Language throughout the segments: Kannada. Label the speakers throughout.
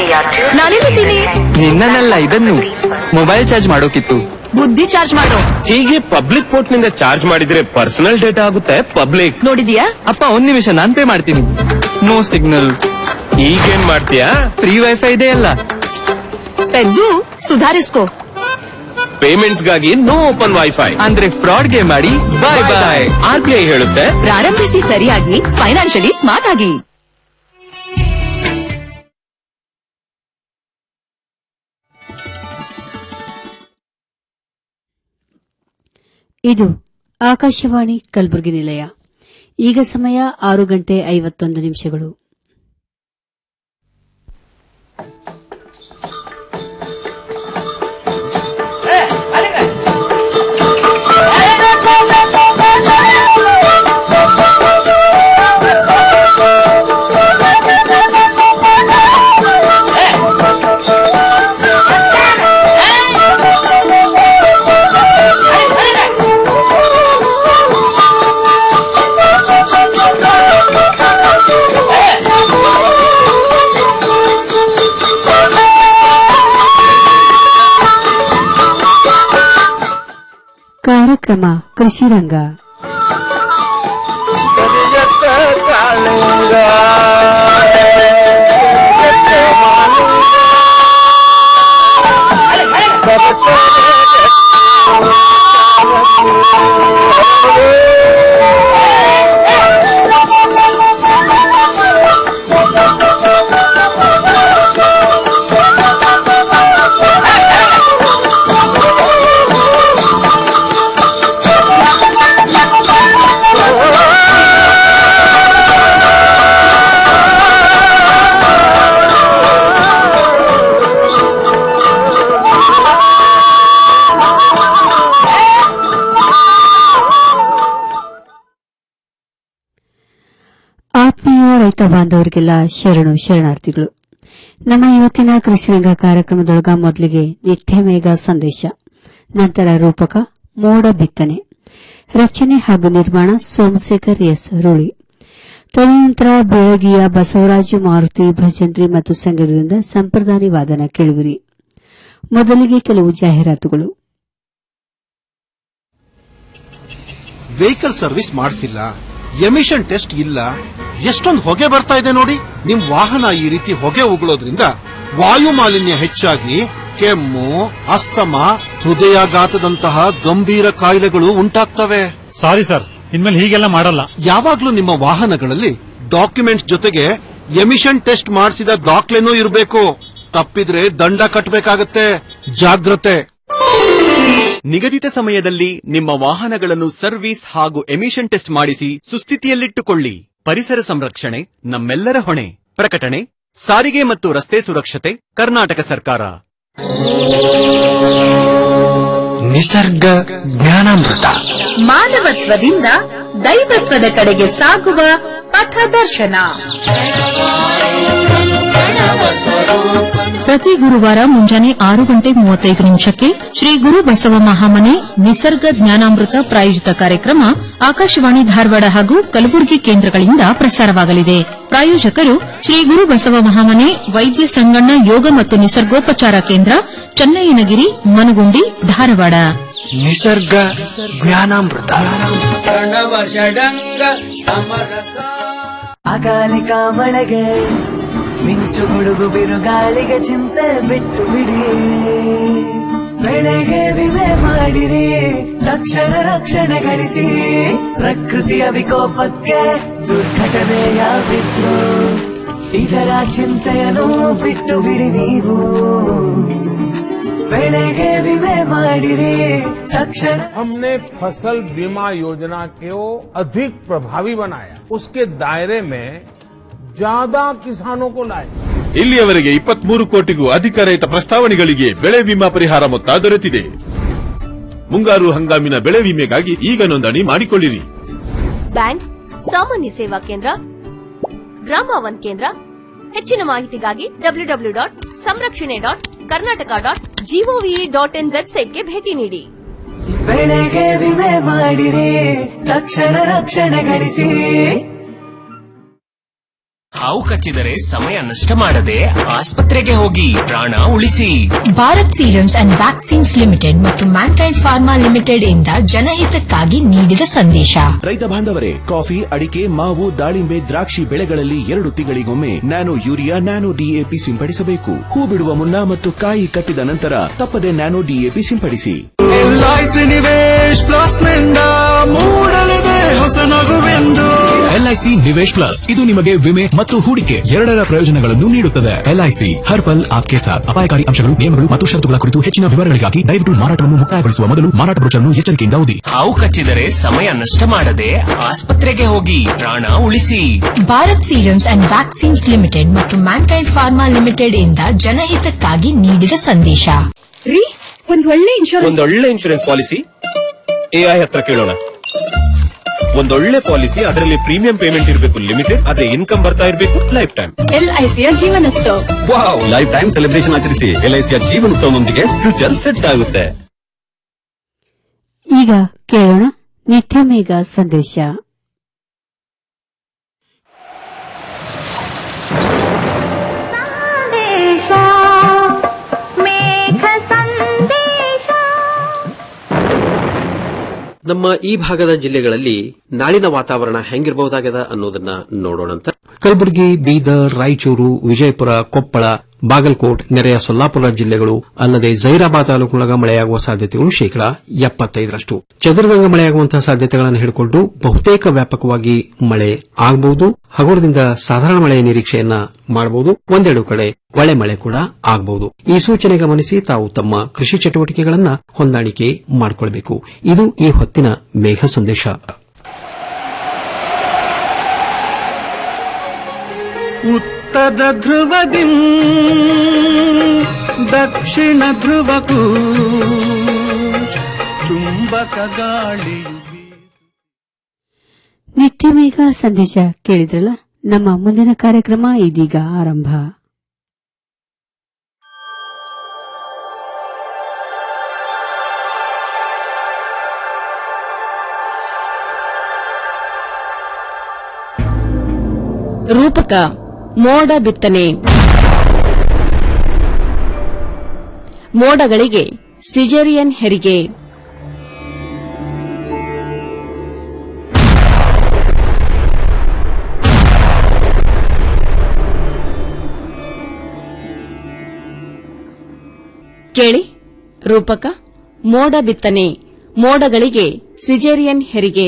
Speaker 1: ನಾನೆಲ್ಲಿದ್ದೀನಿ
Speaker 2: ನಿನ್ನನ್ನೆಲ್ಲ ಇದನ್ನು ಮೊಬೈಲ್ ಚಾರ್ಜ್ ಮಾಡೋಕಿತ್ತು
Speaker 1: ಬುದ್ಧಿ ಚಾರ್ಜ್ ಮಾಡು
Speaker 3: ಹೀಗೆ ಪಬ್ಲಿಕ್ ಪೋರ್ಟ್ ನಿಂದ ಚಾರ್ಜ್ ಮಾಡಿದ್ರೆ ಪರ್ಸನಲ್ ಡೇಟಾ ಆಗುತ್ತೆ ಪಬ್ಲಿಕ್
Speaker 1: ನೋಡಿದ್ಯಾ
Speaker 2: ಅಪ್ಪ ಒಂದ್ ನಿಮಿಷ ನಾನ್ ಪೇ ಮಾಡ್ತೀನಿ ನೋ ಸಿಗ್ನಲ್
Speaker 3: ಈಗೇನ್ ಮಾಡ್ತೀಯಾ
Speaker 2: ಫ್ರೀ ವೈಫೈ ಇದೆ ಅಲ್ಲ
Speaker 1: ಪೆದ್ದು ಸುಧಾರಿಸ್ಕೋ
Speaker 3: ಪೇಮೆಂಟ್ಸ್ ಗಾಗಿ ನೋ ಓಪನ್ ವೈಫೈ
Speaker 2: ಅಂದ್ರೆ ಫ್ರಾಡ್ ಗೆ ಮಾಡಿ bye bye
Speaker 3: R B I ಹೇಳುತ್ತೆ
Speaker 1: ಪ್ರಾರಂಭಿಸಿ ಸರಿಯಾಗಿ ಫೈನಾನ್ಷಿಯಲಿ ಸ್ಮಾರ್ಟ್ ಆಗಿ
Speaker 4: ಇದು ಆಕಾಶವಾಣಿ ಕಲಬುರಗಿ ನಿಲಯ ಈಗ ಸಮಯ ಆರು ಗಂಟೆ ಐವತ್ತೊಂದು ನಿಮಿಷಗಳು ಕಾರ್ಯಕ್ರಮ ಕೃಷಿ ರಂಗ ಆತ್ಮೀಯ ರೈತ ಬಾಂಧವರಿಗೆಲ್ಲ ಶರಣು ಶರಣಾರ್ಥಿಗಳು ನಮ್ಮ ಇವತ್ತಿನ ಕೃಷಿರಂಗ ಕಾರ್ಯಕ್ರಮದೊಳಗ ಮೊದಲಿಗೆ ನಿತ್ಯ ಮೇಘ ಸಂದೇಶ ನಂತರ ರೂಪಕ ಮೋಡ ಬಿತ್ತನೆ ರಚನೆ ಹಾಗೂ ನಿರ್ಮಾಣ ಸೋಮಶೇಖರ್ ಎಸ್ ರೂಳಿ ತದನಂತರ ಬೆಳಗಿಯ ಬಸವರಾಜು ಮಾರುತಿ ಭಜಂತ್ರಿ ಮತ್ತು ಸಂಗಡದಿಂದ ಸಂಪ್ರದಾಯ ವಾದನ ಕೇಳುವಿರಿ ಮೊದಲಿಗೆ ಕೆಲವು ಜಾಹೀರಾತುಗಳು
Speaker 5: ವೆಹಿಕಲ್ ಸರ್ವಿಸ್ ಮಾಡಿಸಿಲ್ಲ ಎಮಿಷನ್ ಟೆಸ್ಟ್ ಇಲ್ಲ ಎಷ್ಟೊಂದು ಹೊಗೆ ಬರ್ತಾ ಇದೆ ನೋಡಿ ನಿಮ್ ವಾಹನ ಈ ರೀತಿ ಹೊಗೆ ಉಗುಳೋದ್ರಿಂದ ವಾಯು ಮಾಲಿನ್ಯ ಹೆಚ್ಚಾಗಿ ಕೆಮ್ಮು ಅಸ್ತಮ ಹೃದಯಾಘಾತದಂತಹ ಗಂಭೀರ ಕಾಯಿಲೆಗಳು ಉಂಟಾಗ್ತವೆ
Speaker 6: ಸಾರಿ ಸರ್ ಇನ್ಮೇಲೆ ಹೀಗೆಲ್ಲ ಮಾಡಲ್ಲ
Speaker 5: ಯಾವಾಗ್ಲೂ ನಿಮ್ಮ ವಾಹನಗಳಲ್ಲಿ ಡಾಕ್ಯುಮೆಂಟ್ಸ್ ಜೊತೆಗೆ ಎಮಿಷನ್ ಟೆಸ್ಟ್ ಮಾಡಿಸಿದ ದಾಖಲೆನೂ ಇರಬೇಕು ತಪ್ಪಿದ್ರೆ ದಂಡ ಕಟ್ಟಬೇಕಾಗತ್ತೆ ಜಾಗ್ರತೆ
Speaker 7: ನಿಗದಿತ ಸಮಯದಲ್ಲಿ ನಿಮ್ಮ ವಾಹನಗಳನ್ನು ಸರ್ವಿಸ್ ಹಾಗೂ ಎಮಿಷನ್ ಟೆಸ್ಟ್ ಮಾಡಿಸಿ ಸುಸ್ಥಿತಿಯಲ್ಲಿಟ್ಟುಕೊಳ್ಳಿ ಪರಿಸರ ಸಂರಕ್ಷಣೆ ನಮ್ಮೆಲ್ಲರ ಹೊಣೆ ಪ್ರಕಟಣೆ ಸಾರಿಗೆ ಮತ್ತು ರಸ್ತೆ ಸುರಕ್ಷತೆ ಕರ್ನಾಟಕ ಸರ್ಕಾರ
Speaker 8: ನಿಸರ್ಗ ಜ್ಞಾನಾಮೃತ
Speaker 9: ಮಾನವತ್ವದಿಂದ ದೈವತ್ವದ ಕಡೆಗೆ ಸಾಗುವ ಪಥದರ್ಶನ ಪ್ರತಿ ಗುರುವಾರ ಮುಂಜಾನೆ ಆರು ಗಂಟೆ ಮೂವತ್ತೈದು ನಿಮಿಷಕ್ಕೆ ಶ್ರೀ ಗುರು ಬಸವ ಮಹಾಮನೆ ನಿಸರ್ಗ ಜ್ಞಾನಾಮೃತ ಪ್ರಾಯೋಜಿತ ಕಾರ್ಯಕ್ರಮ ಆಕಾಶವಾಣಿ ಧಾರವಾಡ ಹಾಗೂ ಕಲಬುರಗಿ ಕೇಂದ್ರಗಳಿಂದ ಪ್ರಸಾರವಾಗಲಿದೆ ಪ್ರಾಯೋಜಕರು ಶ್ರೀ ಗುರು ಬಸವ ಮಹಾಮನೆ ವೈದ್ಯ ಸಂಗಣ್ಣ ಯೋಗ ಮತ್ತು ನಿಸರ್ಗೋಪಚಾರ ಕೇಂದ್ರ ಚನ್ನಯ್ಯನಗಿರಿ ಮನಗುಂಡಿ ಧಾರವಾಡ
Speaker 8: ನಿಸರ್ಗ ಜ್ಞಾನಾಮೃತ
Speaker 10: ಅಕಾಲಿಕ ಮಳೆಗೆ ಮಿಂಚು ಗುಡುಗು ಬಿರುಗಾಳಿಗೆ ಚಿಂತೆ ಬಿಟ್ಟು ಬಿಡಿ ಬೆಳೆಗೆ ವಿಮೆ ಮಾಡಿರಿ ತಕ್ಷಣ ರಕ್ಷಣೆ ಗಳಿಸಿ ಪ್ರಕೃತಿಯ ವಿಕೋಪಕ್ಕೆ ದುರ್ಘಟನೆಯಾಗಿದ್ರು ಇದರ ಚಿಂತೆಯನ್ನು ಬಿಟ್ಟು ಬಿಡಿ ನೀವು ಬೆಳೆಗೆ ವಿಮೆ ಮಾಡಿರಿ ತಕ್ಷಣ
Speaker 11: हमने फसल बीमा योजना को अधिक प्रभावी बनाया उसके दायरे में ज्यादा किसानों को लाए
Speaker 3: ಇಲ್ಲಿಯವರೆಗೆ ಇಪ್ಪತ್ಮೂರು ಕೋಟಿಗೂ ಅಧಿಕ ರೈತ ಪ್ರಸ್ತಾವನೆಗಳಿಗೆ ಬೆಳೆ ವಿಮಾ ಪರಿಹಾರ ಮೊತ್ತ ದೊರೆತಿದೆ ಮುಂಗಾರು ಹಂಗಾಮಿನ ಬೆಳೆ ವಿಮೆಗಾಗಿ ಈಗ ನೋಂದಣಿ ಮಾಡಿಕೊಳ್ಳಿರಿ
Speaker 12: ಬ್ಯಾಂಕ್ ಸಾಮಾನ್ಯ ಸೇವಾ ಕೇಂದ್ರ ಗ್ರಾಮ ಒನ್ ಕೇಂದ್ರ ಹೆಚ್ಚಿನ ಮಾಹಿತಿಗಾಗಿ ಡಬ್ಲ್ಯೂ ಡಬ್ಲ್ಯೂ ಡಾಟ್ ಸಂರಕ್ಷಣೆ dot Karnataka dot GOV dot in ವೆಬ್ಸೈಟ್ಗೆ ಭೇಟಿ ನೀಡಿ
Speaker 10: ಬೆಳೆಗೆ ವಿಮೆ ಮಾಡಿರಿ ತಕ್ಷಣ ರಕ್ಷಣೆ ಗಳಿಸಿ
Speaker 8: ಹಾವು ಕಚ್ಚಿದರೆ ಸಮಯ ನಷ್ಟ ಮಾಡದೆ ಆಸ್ಪತ್ರೆಗೆ ಹೋಗಿ ಪ್ರಾಣ ಉಳಿಸಿ
Speaker 9: Bharat serums and vaccines limited ಮತ್ತು ಮ್ಯಾನ್ಕೈಂಡ್ ಫಾರ್ಮಾ ಲಿಮಿಟೆಡ್ ಇಂದ ಜನಹಿತಕ್ಕಾಗಿ ನೀಡಿದ ಸಂದೇಶ
Speaker 13: ರೈತ ಬಾಂಧವರೇ ಕಾಫಿ ಅಡಿಕೆ ಮಾವು ದಾಳಿಂಬೆ ದ್ರಾಕ್ಷಿ ಬೆಳೆಗಳಲ್ಲಿ ಎರಡು ತಿಂಗಳಿಗೊಮ್ಮೆ ನ್ಯಾನೋ ಯೂರಿಯಾ ನ್ಯಾನೋ ಡಿಎಪಿ ಸಿಂಪಡಿಸಬೇಕು ಹೂ ಬಿಡುವ ಮುನ್ನ ಮತ್ತು ಕಾಯಿ ಕಟ್ಟಿದ ನಂತರ ತಪ್ಪದೆ ನ್ಯಾನೋ ಡಿಎಪಿ ಸಿಂಪಡಿಸಿ
Speaker 14: ಎಲ್ಐಸಿ ನಿವೇಶ್ ಪ್ಲಸ್ ನಿಂದ ಮೂಡಲಿದೆ ಹೊಸ ನಗುವೆಂದು
Speaker 15: ಎಲ್ಐಸಿ ನಿವೇಶ್ ಪ್ಲಸ್ ಇದು ನಿಮಗೆ ವಿಮೆ ಮತ್ತು ಹೂಡಿಕೆ ಎರಡರ ಪ್ರಯೋಜನಗಳನ್ನು ನೀಡುತ್ತದೆ ಎಲ್ಐಸಿ ಹರ್ ಪಲ್ ಆಪ್ಕೆ ಸಾಥ್ ಅಪಾಯಕಾರಿ ಅಂಶಗಳು ನಿಯಮಗಳು ಮತ್ತು ಷರತ್ತುಗಳ ಕುರಿತು ಹೆಚ್ಚಿನ ವಿವರಗಳಿಗಾಗಿ ದಯವಿಟ್ಟು ಮಾರಾಟವನ್ನು ಮುಕ್ತಾಯಗೊಳಿಸುವ ಮೊದಲು ಮಾರಾಟ ಬ್ರೋಚರ್ನ್ನು ಎಚ್ಚರಿಕೆಯಿಂದ ಓದಿ
Speaker 8: ಹಾವು ಕಚ್ಚಿದರೆ ಸಮಯ ನಷ್ಟ ಮಾಡದೆ ಆಸ್ಪತ್ರೆಗೆ ಹೋಗಿ ಪ್ರಾಣ ಉಳಿಸಿ
Speaker 9: Bharat serums and vaccines limited ಮತ್ತು ಮ್ಯಾನ್ಕೈಂಡ್ ಫಾರ್ಮಾ ಲಿಮಿಟೆಡ್ ಇಂದ ಜನಹಿತಕ್ಕಾಗಿ ನೀಡಿದ ಸಂದೇಶ
Speaker 16: ರೀ ಒಂದ್ ಒಳ್ಳೆ ಇನ್ಶೂರೆನ್ಸ್
Speaker 17: ಒಂದೊಳ್ಳೆ ಇನ್ಶೂರೆನ್ಸ್ ಪಾಲಿಸಿ ಎಐ ಹತ್ರ ಕೇಳೋಣ ಒಂದೊಳ್ಳೆ ಪಾಲಿಸಿ ಅದರಲ್ಲಿ ಪ್ರೀಮಿಯಂ ಪೇಮೆಂಟ್ ಇರಬೇಕು ಲಿಮಿಟೆಡ್ ಅದೇ ಇನ್ಕಮ್ ಬರ್ತಾ ಇರಬೇಕು ಲೈಫ್ ಟೈಮ್
Speaker 16: ಎಲ್ಐಸಿಯ ಜೀವನೋತ್ಸವ
Speaker 17: ವಾವ್ ಲೈಫ್ ಟೈಮ್ ಸೆಲೆಬ್ರೇಷನ್ ಆಚರಿಸಿ ಎಲ್ಐಸಿಯ ಜೀವನೋತ್ಸವದೊಂದಿಗೆ ಫ್ಯೂಚರ್ ಸೆಟ್ ಆಗುತ್ತೆ
Speaker 4: ಈಗ ಕೇಳೋಣ ನಿತ್ಯ ಮೇಘ ಸಂದೇಶ
Speaker 18: ನಮ್ಮ ಈ ಭಾಗದ ಜಿಲ್ಲೆಗಳಲ್ಲಿ ನಾಳಿನ ವಾತಾವರಣ ಹೆಂಗಿರಬಹುದಾಗದ ಅನ್ನೋದನ್ನ ನೋಡೋಣಂತ ಕಲಬುರಗಿ ಬೀದರ್ ರಾಯಚೂರು ವಿಜಯಪುರ ಕೊಪ್ಪಳ ಬಾಗಲಕೋಟ್ ನೆರೆಯ ಸೊಲ್ಲಾಪುರ ಜಿಲ್ಲೆಗಳು ಅಲ್ಲದೆ ಜೈರಾಬಾದ್ ತಾಲೂಕಿನೊಳಗ ಮಳೆಯಾಗುವ ಸಾಧ್ಯತೆಗಳು ಶೇಕಡಾ ಎಪ್ಪತ್ತೈದರಷ್ಟು ಚದುರದಂಗ ಮಳೆಯಾಗುವಂತಹ ಸಾಧ್ಯತೆಗಳನ್ನು ಹಿಡಿಕೊಂಡು ಬಹುತೇಕ ವ್ಯಾಪಕವಾಗಿ ಮಳೆ ಆಗಬಹುದು ಹಗುರದಿಂದ ಸಾಧಾರಣ ಮಳೆಯ ನಿರೀಕ್ಷೆಯನ್ನ ಮಾಡಬಹುದು ಒಂದೆರಡು ಕಡೆ ಒಳೆ ಮಳೆ ಕೂಡ ಆಗಬಹುದು ಈ ಸೂಚನೆ ಗಮನಿಸಿ ತಾವು ತಮ್ಮ ಕೃಷಿ ಚಟುವಟಿಕೆಗಳನ್ನ ಹೊಂದಾಣಿಕೆ ಮಾಡಿಕೊಳ್ಳಬೇಕು ಇದು ಈ ಹೊತ್ತಿನ ಮೇಘ ಸಂದೇಶ
Speaker 14: ಉತ್ತದ ಧ್ರುವದಿ ದಕ್ಷಿಣ ಧ್ರುವಕ್ಕೂ ಚುಂಬಕ ಗಾಳಿಯು
Speaker 4: ನಿತ್ಯ ಮೇಘ ಸಂದೇಶ ಕೇಳಿದ್ರಲ್ಲ ನಮ್ಮ ಮುಂದಿನ ಕಾರ್ಯಕ್ರಮ ಇದೀಗ ಆರಂಭ
Speaker 19: ರೂಪಕ ಮೋಡ ಬಿತ್ತನೆ ಮೋಡಗಳಿಗೆ ಸಿಜೇರಿಯನ್ ಹೆರಿಗೆ ಕೇಳಿ ರೂಪಕ ಮೋಡ ಬಿತ್ತನೆ ಮೋಡಗಳಿಗೆ ಸಿಜೇರಿಯನ್ ಹೆರಿಗೆ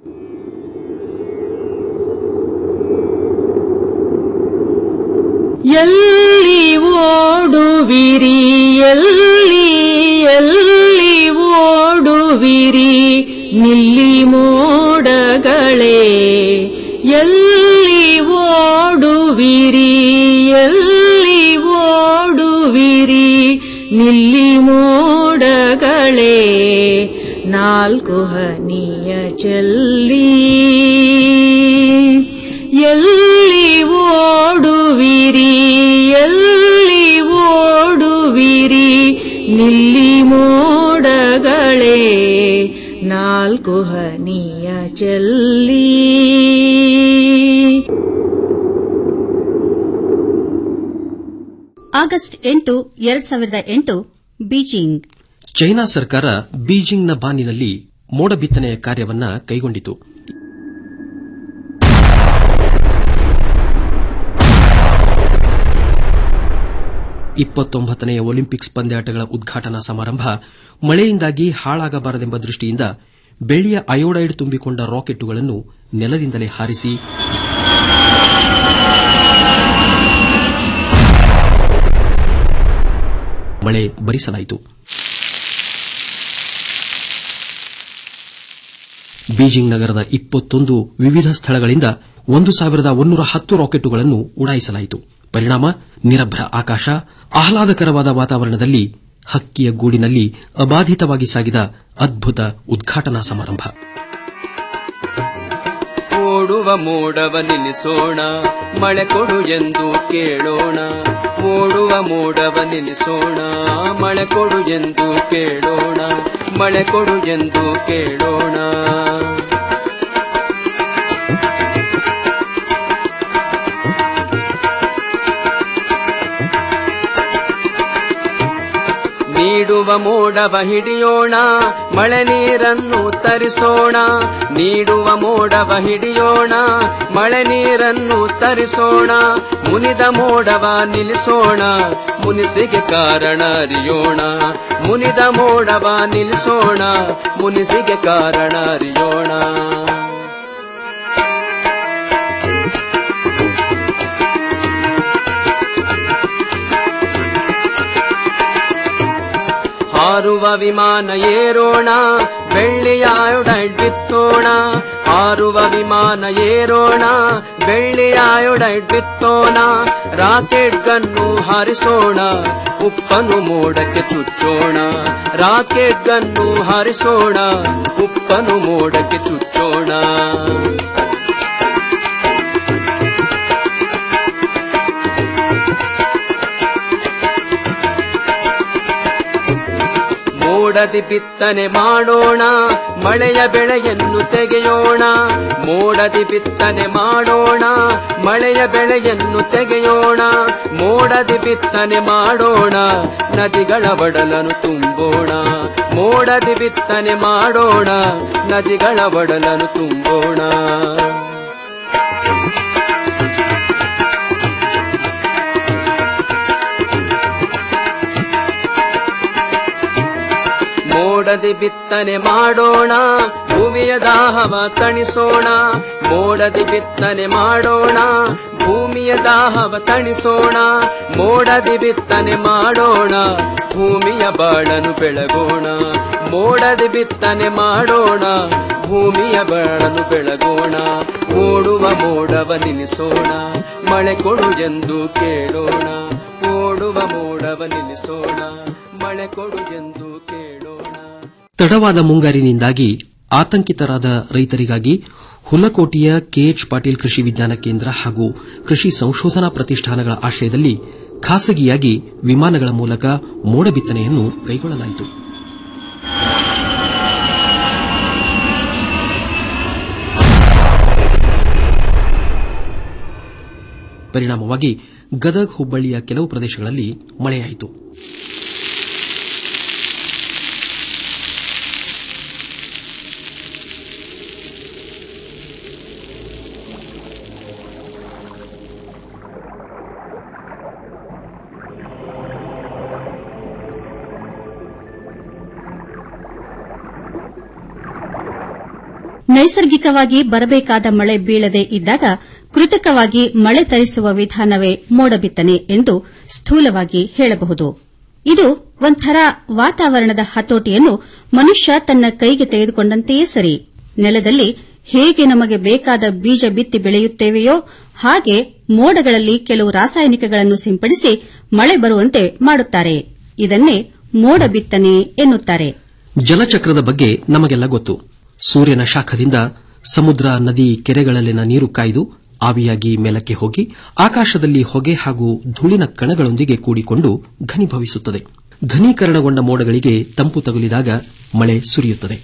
Speaker 20: ಎಲ್ಲಿ ಓಡುವಿರಿ ಎಲ್ಲಿ ಎಲ್ಲಿ ಓಡುವಿರಿ ನಿಲ್ಲಿ ಮೋಡಗಳೇ ಎಲ್ಲಿ ಓಡುವಿರಿ ಎಲ್ಲಿ ಓಡುವಿರಿ ನಿಲ್ಲಿ ಮೋಡಗಳೇ ನಾಲ್ಕು ಹನಿಯ ಚೆಲ್ಲಿ ಎಲ್ಲಿ ಓಡುವಿರಿ ಎಲ್ಲಿ ಓಡುವಿರಿ ನಿಲ್ಲಿ ಮೋಡಗಳೇ ನಾಲ್ಕು ಹನಿಯ ಚೆಲ್ಲಿ
Speaker 21: ಆಗಸ್ಟ್ ಎಂಟು ಎರಡ್ ಸಾವಿರದ ಎಂಟು ಬೀಜಿಂಗ್
Speaker 18: ಚೈನಾ ಸರ್ಕಾರ ಬೀಜಿಂಗ್ನ ಬಾನಿನಲ್ಲಿ ಮೋಡ ಬಿತ್ತನೆಯ ಕಾರ್ಯವನ್ನ ಕೈಗೊಂಡಿತು ಇಪ್ಪತ್ತೊಂಬತ್ತನೆಯ ಒಲಿಂಪಿಕ್ಸ್ ಪಂದ್ಯಾಟಗಳ ಉದ್ಘಾಟನಾ ಸಮಾರಂಭ ಮಳೆಯಿಂದಾಗಿ ಹಾಳಾಗಬಾರದೆಂಬ ದೃಷ್ಟಿಯಿಂದ ಬೆಳ್ಳಿಯ ಅಯೋಡೈಡ್ ತುಂಬಿಕೊಂಡ ರಾಕೆಟ್ಟುಗಳನ್ನು ನೆಲದಿಂದಲೇ ಹಾರಿಸಿ ಮಳೆ ಭರಿಸಲಾಯಿತು ಬೀಜಿಂಗ್ ನಗರದ ಇಪ್ಪತ್ತೊಂದು ವಿವಿಧ ಸ್ಥಳಗಳಿಂದ ಒಂದು ಸಾವಿರದ ಒಂದೂರ ಹತ್ತು ರಾಕೆಟ್ಟುಗಳನ್ನು ಉಡಾಯಿಸಲಾಯಿತು ಪರಿಣಾಮ ನಿರಭ್ರ ಆಕಾಶ ಆಹ್ಲಾದಕರವಾದ ವಾತಾವರಣದಲ್ಲಿ ಹಕ್ಕಿಯ ಗೂಡಿನಲ್ಲಿ ಅಬಾಧಿತವಾಗಿ ಸಾಗಿದ ಅದ್ಭುತ ಉದ್ಘಾಟನಾ ಸಮಾರಂಭ
Speaker 22: ಓಡುವ ಮೋಡವ ನಿಲ್ಲಿಸೋಣ ಮಳೆ ಕೊಡು ಎಂದು ಕೇಳೋಣ ಓಡುವ ಮೋಡವ ನಿಲ್ಲಿಸೋಣ ಮಳೆ ಕೊಡು ಎಂದು ಕೇಳೋಣ ಮಳೆ ಕೊಡು ಎಂದು ಕೇಳೋಣ ನೀಡುವ ಮೋಡವ ಹಿಡಿಯೋಣ ಮಳೆ ನೀರನ್ನು ತರಿಸೋಣ ನೀಡುವ ಮೋಡವ ಹಿಡಿಯೋಣ ಮಳೆ ನೀರನ್ನು ತರಿಸೋಣ ಮುನಿದ ಮೋಡವ ನಿಲ್ಲಿಸೋಣ ಮುನಿಸಿಗೆ ಕಾರಣ ಅರಿಯೋಣ ಮುನಿದ ಮೋಡವ ನಿಲ್ಲಿಸೋಣ ಮುನಿಸಿಗೆ ಕಾರಣ ಅರಿಯೋಣ ಹಾರುವ ವಿಮಾನ ಏರೋಣ ಬೆಳ್ಳಿಯ ಆಯೊಡೈಡ್ ಬಿತ್ತೋಣ ಹಾರುವ ವಿಮಾನ ಏರೋಣ ಬೆಳ್ಳಿಯ ಆಯೊಡೈಡ್ ಬಿತ್ತೋಣ ರಾಕೆಟ್ ಗನ್ನು ಹಾರಿಸೋಣ ಉಪ್ಪನು ಮೋಡಕ್ಕೆ ಚುಚ್ಚೋಣ ರಾಕೆಟ್ ಗನ್ನು ಹಾರಿಸೋಣ ಉಪ್ಪನು ಮೋಡಕ್ಕೆ ಚುಚ್ಚೋಣ ಮೋಡದಿ ಬಿತ್ತನೆ ಮಾಡೋಣ ಮಳೆಯ ಬೆಳೆಯನ್ನು ತೆಗೆಯೋಣ ಮೋಡದಿ ಬಿತ್ತನೆ ಮಾಡೋಣ ಮಳೆಯ ಬೆಳೆಯನ್ನು ತೆಗೆಯೋಣ ಮೋಡದಿ ಬಿತ್ತನೆ ಮಾಡೋಣ ನದಿಗಳ ಒಡಲನ್ನು ತುಂಬೋಣ ಮೋಡದಿ ಬಿತ್ತನೆ ಮಾಡೋಣ ನದಿಗಳ ಒಡಲನ್ನು ತುಂಬೋಣ ಮೋಡದಿ ಬಿತ್ತನೆ ಮಾಡೋಣ ಭೂಮಿಯ ದಾಹವ ತಣಿಸೋಣ ಮೋಡದಿ ಬಿತ್ತನೆ ಮಾಡೋಣ ಭೂಮಿಯ ದಾಹವ ತಣಿಸೋಣ ಮೋಡದಿ ಬಿತ್ತನೆ ಮಾಡೋಣ ಭೂಮಿಯ ಬಾಳನು ಬೆಳಗೋಣ ಮೋಡದಿ ಬಿತ್ತನೆ ಮಾಡೋಣ ಭೂಮಿಯ ಬಾಳನು ಬೆಳಗೋಣ ಓಡುವ ಮೋಡವ ನಿಲ್ಲಿಸೋಣ ಮಳೆ ಕೊಡು ಎಂದು ಕೇಳೋಣ ಓಡುವ ಮೋಡವ ನಿಲ್ಲಿಸೋಣ ಮಳೆ ಕೊಡು ಎಂದು ಕೇಳೋಣ
Speaker 18: ತಡವಾದ ಮುಂಗಾರಿನಿಂದಾಗಿ ಆತಂಕಿತರಾದ ರೈತರಿಗಾಗಿ ಹುಲಕೋಟೆಯ ಕೆಎಚ್ ಪಾಟೀಲ್ ಕೃಷಿ ವಿಜ್ಞಾನ ಕೇಂದ್ರ ಹಾಗೂ ಕೃಷಿ ಸಂಶೋಧನಾ ಪ್ರತಿಷ್ಠಾನಗಳ ಆಶ್ರಯದಲ್ಲಿ ಖಾಸಗಿಯಾಗಿ ವಿಮಾನಗಳ ಮೂಲಕ ಮೋಡ ಬಿತ್ತನೆಯನ್ನು ಕೈಗೊಳ್ಳಲಾಯಿತು ಪರಿಣಾಮವಾಗಿ ಗದಗ್ ಹುಬ್ಬಳ್ಳಿಯ ಕೆಲವು ಪ್ರದೇಶಗಳಲ್ಲಿ ಮಳೆಯಾಯಿತು
Speaker 21: ನೈಸರ್ಗಿಕವಾಗಿ ಬರಬೇಕಾದ ಮಳೆ ಬೀಳದೆ ಇದ್ದಾಗ ಕೃತಕವಾಗಿ ಮಳೆ ತರಿಸುವ ವಿಧಾನವೇ ಮೋಡ ಬಿತ್ತನೆ ಎಂದು ಸ್ಥೂಲವಾಗಿ ಹೇಳಬಹುದು ಇದು ಒಂಥರ ವಾತಾವರಣದ ಹತೋಟಿಯನ್ನು ಮನುಷ್ಯ ತನ್ನ ಕೈಗೆ ತೆಗೆದುಕೊಂಡಂತೆಯೇ ಸರಿ ನೆಲದಲ್ಲಿ ಹೇಗೆ ನಮಗೆ ಬೇಕಾದ ಬೀಜ ಬಿತ್ತಿ ಬೆಳೆಯುತ್ತೇವೆಯೋ ಹಾಗೆ ಮೋಡಗಳಲ್ಲಿ ಕೆಲವು ರಾಸಾಯನಿಕಗಳನ್ನು ಸಿಂಪಡಿಸಿ ಮಳೆ ಬರುವಂತೆ ಮಾಡುತ್ತಾರೆ ಇದನ್ನೇ ಮೋಡ ಬಿತ್ತನೆ ಎನ್ನುತ್ತಾರೆ
Speaker 18: ಜಲಚಕ್ರದ ಬಗ್ಗೆ ನಮಗೆಲ್ಲ ಗೊತ್ತು ಸೂರ್ಯನ ಶಾಖದಿಂದ ಸಮುದ್ರ ನದಿ ಕೆರೆಗಳಲ್ಲಿನ ನೀರು ಕಾಯ್ದು ಆವಿಯಾಗಿ ಮೇಲಕ್ಕೆ ಹೋಗಿ ಆಕಾಶದಲ್ಲಿ ಹೊಗೆ ಹಾಗೂ ಧೂಳಿನ ಕಣಗಳೊಂದಿಗೆ ಕೂಡಿಕೊಂಡು ಘನೀಭವಿಸುತ್ತದೆ ಘನೀಕರಣಗೊಂಡ ಮೋಡಗಳಿಗೆ ತಂಪು ತಗುಲಿದಾಗ ಮಳೆ ಸುರಿಯುತ್ತದೆ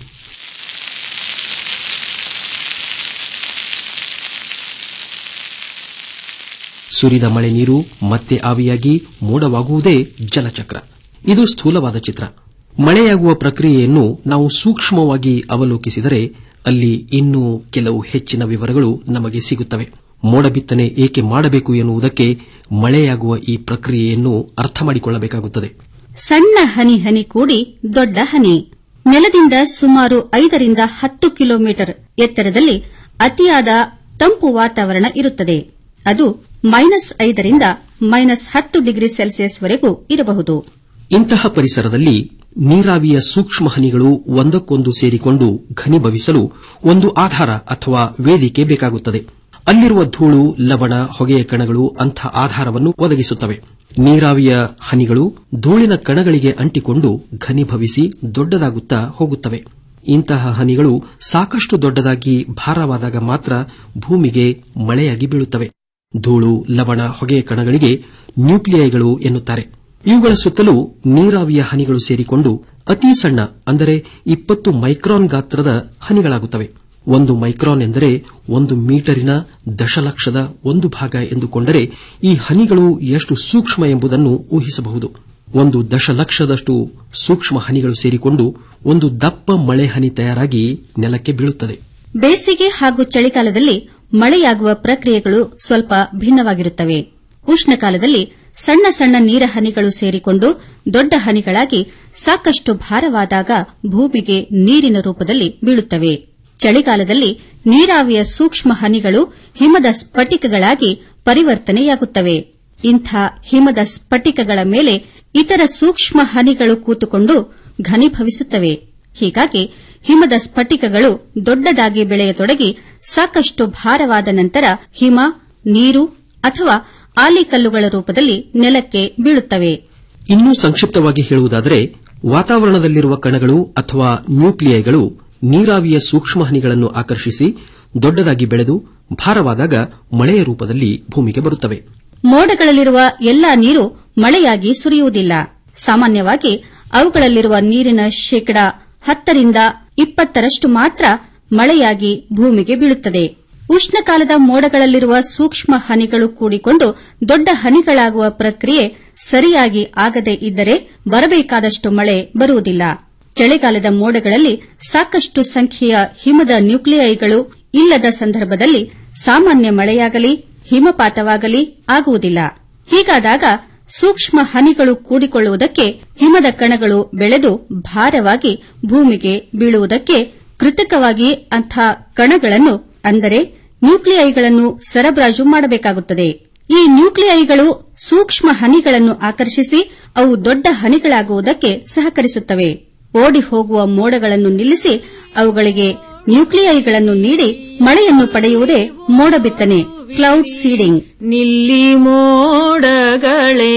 Speaker 18: ಸುರಿದ ಮಳೆ ನೀರು ಮತ್ತೆ ಆವಿಯಾಗಿ ಮೋಡವಾಗುವುದೇ ಜಲಚಕ್ರ ಇದು ಸ್ಥೂಲವಾದ ಚಿತ್ರ ಮಳೆಯಾಗುವ ಪ್ರಕ್ರಿಯೆಯನ್ನು ನಾವು ಸೂಕ್ಷ್ಮವಾಗಿ ಅವಲೋಕಿಸಿದರೆ ಅಲ್ಲಿ ಇನ್ನೂ ಕೆಲವು ಹೆಚ್ಚಿನ ವಿವರಗಳು ನಮಗೆ ಸಿಗುತ್ತವೆ ಮೋಡ ಬಿತ್ತನೆ ಏಕೆ ಮಾಡಬೇಕು ಎನ್ನುವುದಕ್ಕೆ ಮಳೆಯಾಗುವ ಈ ಪ್ರಕ್ರಿಯೆಯನ್ನು ಅರ್ಥ ಮಾಡಿಕೊಳ್ಳಬೇಕಾಗುತ್ತದೆ
Speaker 21: ಸಣ್ಣ ಹನಿ ಹನಿ ಕೂಡಿ ದೊಡ್ಡ ಹನಿ ನೆಲದಿಂದ ಸುಮಾರು ಐದರಿಂದ ಹತ್ತು ಕಿಲೋಮೀಟರ್ ಎತ್ತರದಲ್ಲಿ ಅತಿಯಾದ ತಂಪು ವಾತಾವರಣ ಇರುತ್ತದೆ ಅದು ಮೈನಸ್ ಐದರಿಂದ ಮೈನಸ್ ಹತ್ತು ಡಿಗ್ರಿ ಸೆಲ್ಸಿಯಸ್ವರೆಗೂ ಇರಬಹುದು
Speaker 18: ಇಂತಹ ಪರಿಸರದಲ್ಲಿ ನೀರಾವಿಯ ಸೂಕ್ಷ್ಮ ಹನಿಗಳು ಒಂದಕ್ಕೊಂದು ಸೇರಿಕೊಂಡು ಘನೀಭವಿಸಲು ಒಂದು ಆಧಾರ ಅಥವಾ ವೇದಿಕೆ ಬೇಕಾಗುತ್ತದೆ ಅಲ್ಲಿರುವ ಧೂಳು ಲವಣ ಹೊಗೆಯ ಕಣಗಳು ಅಂಥ ಆಧಾರವನ್ನು ಒದಗಿಸುತ್ತವೆ ನೀರಾವಿಯ ಹನಿಗಳು ಧೂಳಿನ ಕಣಗಳಿಗೆ ಅಂಟಿಕೊಂಡು ಘನೀಭವಿಸಿ ದೊಡ್ಡದಾಗುತ್ತಾ ಹೋಗುತ್ತವೆ ಇಂತಹ ಹನಿಗಳು ಸಾಕಷ್ಟು ದೊಡ್ಡದಾಗಿ ಭಾರವಾದಾಗ ಮಾತ್ರ ಭೂಮಿಗೆ ಮಳೆಯಾಗಿ ಬೀಳುತ್ತವೆ ಧೂಳು ಲವಣ ಹೊಗೆಯ ಕಣಗಳಿಗೆ ನ್ಯೂಕ್ಲಿಯೈಗಳು ಎನ್ನುತ್ತಾರೆ ಇವುಗಳ ಸುತ್ತಲೂ ನೀರಾವಿಯ ಹನಿಗಳು ಸೇರಿಕೊಂಡು ಅತಿ ಸಣ್ಣ ಅಂದರೆ ಇಪ್ಪತ್ತು ಮೈಕ್ರಾನ್ ಗಾತ್ರದ ಹನಿಗಳಾಗುತ್ತವೆ ಒಂದು ಮೈಕ್ರಾನ್ ಎಂದರೆ ಒಂದು ಮೀಟರಿನ ದಶಲಕ್ಷದ ಒಂದು ಭಾಗ ಎಂದುಕೊಂಡರೆ ಈ ಹನಿಗಳು ಎಷ್ಟು ಸೂಕ್ಷ್ಮ ಎಂಬುದನ್ನು ಊಹಿಸಬಹುದು ಒಂದು ದಶಲಕ್ಷದಷ್ಟು ಸೂಕ್ಷ್ಮ ಹನಿಗಳು ಸೇರಿಕೊಂಡು ಒಂದು ದಪ್ಪ ಮಳೆ ಹನಿ ತಯಾರಾಗಿ ನೆಲಕ್ಕೆ ಬೀಳುತ್ತದೆ
Speaker 21: ಬೇಸಿಗೆ ಹಾಗೂ ಚಳಿಗಾಲದಲ್ಲಿ ಮಳೆಯಾಗುವ ಪ್ರಕ್ರಿಯೆಗಳು ಸ್ವಲ್ಪ ಭಿನ್ನವಾಗಿರುತ್ತವೆ ಉಷ್ಣಕಾಲದಲ್ಲಿ ಸಣ್ಣ ಸಣ್ಣ ನೀರ ಹನಿಗಳು ಸೇರಿಕೊಂಡು ದೊಡ್ಡ ಹನಿಗಳಾಗಿ ಸಾಕಷ್ಟು ಭಾರವಾದಾಗ ಭೂಮಿಗೆ ನೀರಿನ ರೂಪದಲ್ಲಿ ಬೀಳುತ್ತವೆ ಚಳಿಗಾಲದಲ್ಲಿ ನೀರಾವಿಯ ಸೂಕ್ಷ್ಮ ಹನಿಗಳು ಹಿಮದ ಸ್ಫಟಿಕಗಳಾಗಿ ಪರಿವರ್ತನೆಯಾಗುತ್ತವೆ ಇಂಥ ಹಿಮದ ಸ್ಫಟಿಕಗಳ ಮೇಲೆ ಇತರ ಸೂಕ್ಷ್ಮ ಹನಿಗಳು ಕೂತುಕೊಂಡು ಘನೀಭವಿಸುತ್ತವೆ ಹೀಗಾಗಿ ಹಿಮದ ಸ್ಫಟಿಕಗಳು ದೊಡ್ಡದಾಗಿ ಬೆಳೆಯತೊಡಗಿ ಸಾಕಷ್ಟು ಭಾರವಾದ ನಂತರ ಹಿಮ ನೀರು ಅಥವಾ ಆಲಿಕಲ್ಲುಗಳ ರೂಪದಲ್ಲಿ ನೆಲಕ್ಕೆ ಬೀಳುತ್ತವೆ
Speaker 18: ಇನ್ನೂ ಸಂಕ್ಷಿಪ್ತವಾಗಿ ಹೇಳುವುದಾದರೆ ವಾತಾವರಣದಲ್ಲಿರುವ ಕಣಗಳು ಅಥವಾ ನ್ಯೂಕ್ಲಿಯೈಗಳು ನೀರಾವಿಯ ಸೂಕ್ಷ್ಮ ಹನಿಗಳನ್ನು ಆಕರ್ಷಿಸಿ ದೊಡ್ಡದಾಗಿ ಬೆಳೆದು ಭಾರವಾದಾಗ ಮಳೆಯ ರೂಪದಲ್ಲಿ ಭೂಮಿಗೆ ಬರುತ್ತವೆ
Speaker 21: ಮೋಡಗಳಲ್ಲಿರುವ ಎಲ್ಲಾ ನೀರು ಮಳೆಯಾಗಿ ಸುರಿಯುವುದಿಲ್ಲ ಸಾಮಾನ್ಯವಾಗಿ ಅವುಗಳಲ್ಲಿರುವ ನೀರಿನ ಶೇಕಡಾ ಹತ್ತರಿಂದ ಇಪ್ಪತ್ತರಷ್ಟು ಮಾತ್ರ ಮಳೆಯಾಗಿ ಭೂಮಿಗೆ ಬೀಳುತ್ತದೆ ಉಷ್ಣಕಾಲದ ಮೋಡಗಳಲ್ಲಿರುವ ಸೂಕ್ಷ್ಮ ಹನಿಗಳು ಕೂಡಿಕೊಂಡು ದೊಡ್ಡ ಹನಿಗಳಾಗುವ ಪ್ರಕ್ರಿಯೆ ಸರಿಯಾಗಿ ಆಗದೇ ಇದ್ದರೆ ಬರಬೇಕಾದಷ್ಟು ಮಳೆ ಬರುವುದಿಲ್ಲ ಚಳಿಗಾಲದ ಮೋಡಗಳಲ್ಲಿ ಸಾಕಷ್ಟು ಸಂಖ್ಯೆಯ ಹಿಮದ ನ್ಯೂಕ್ಲಿಯೈಗಳು ಇಲ್ಲದ ಸಂದರ್ಭದಲ್ಲಿ ಸಾಮಾನ್ಯ ಮಳೆಯಾಗಲಿ ಹಿಮಪಾತವಾಗಲಿ ಆಗುವುದಿಲ್ಲ ಹೀಗಾದಾಗ ಸೂಕ್ಷ್ಮ ಹನಿಗಳು ಕೂಡಿಕೊಳ್ಳುವುದಕ್ಕೆ ಹಿಮದ ಕಣಗಳು ಬೆಳೆದು ಭಾರವಾಗಿ ಭೂಮಿಗೆ ಬೀಳುವುದಕ್ಕೆ ಕೃತಕವಾಗಿ ಅಂಥ ಕಣಗಳನ್ನು ಅಂದರೆ ನ್ಯೂಕ್ಲಿಯೈಗಳನ್ನು ಸರಬರಾಜು ಮಾಡಬೇಕಾಗುತ್ತದೆ ಈ ನ್ಯೂಕ್ಲಿಯೈಗಳು ಸೂಕ್ಷ್ಮ ಹನಿಗಳನ್ನು ಆಕರ್ಷಿಸಿ ಅವು ದೊಡ್ಡ ಹನಿಗಳಾಗುವುದಕ್ಕೆ ಸಹಕರಿಸುತ್ತವೆ ಓಡಿ ಹೋಗುವ ಮೋಡಗಳನ್ನು ನಿಲ್ಲಿಸಿ ಅವುಗಳಿಗೆ ನ್ಯೂಕ್ಲಿಯೈಗಳನ್ನು ನೀಡಿ ಮಳೆಯನ್ನು ಪಡೆಯುವುದೇ ಮೋಡ ಬಿತ್ತನೆ ಕ್ಲೌಡ್ ಸೀಡಿಂಗ್
Speaker 20: ನಿಲ್ಲಿ ಮೋಡಗಳೇ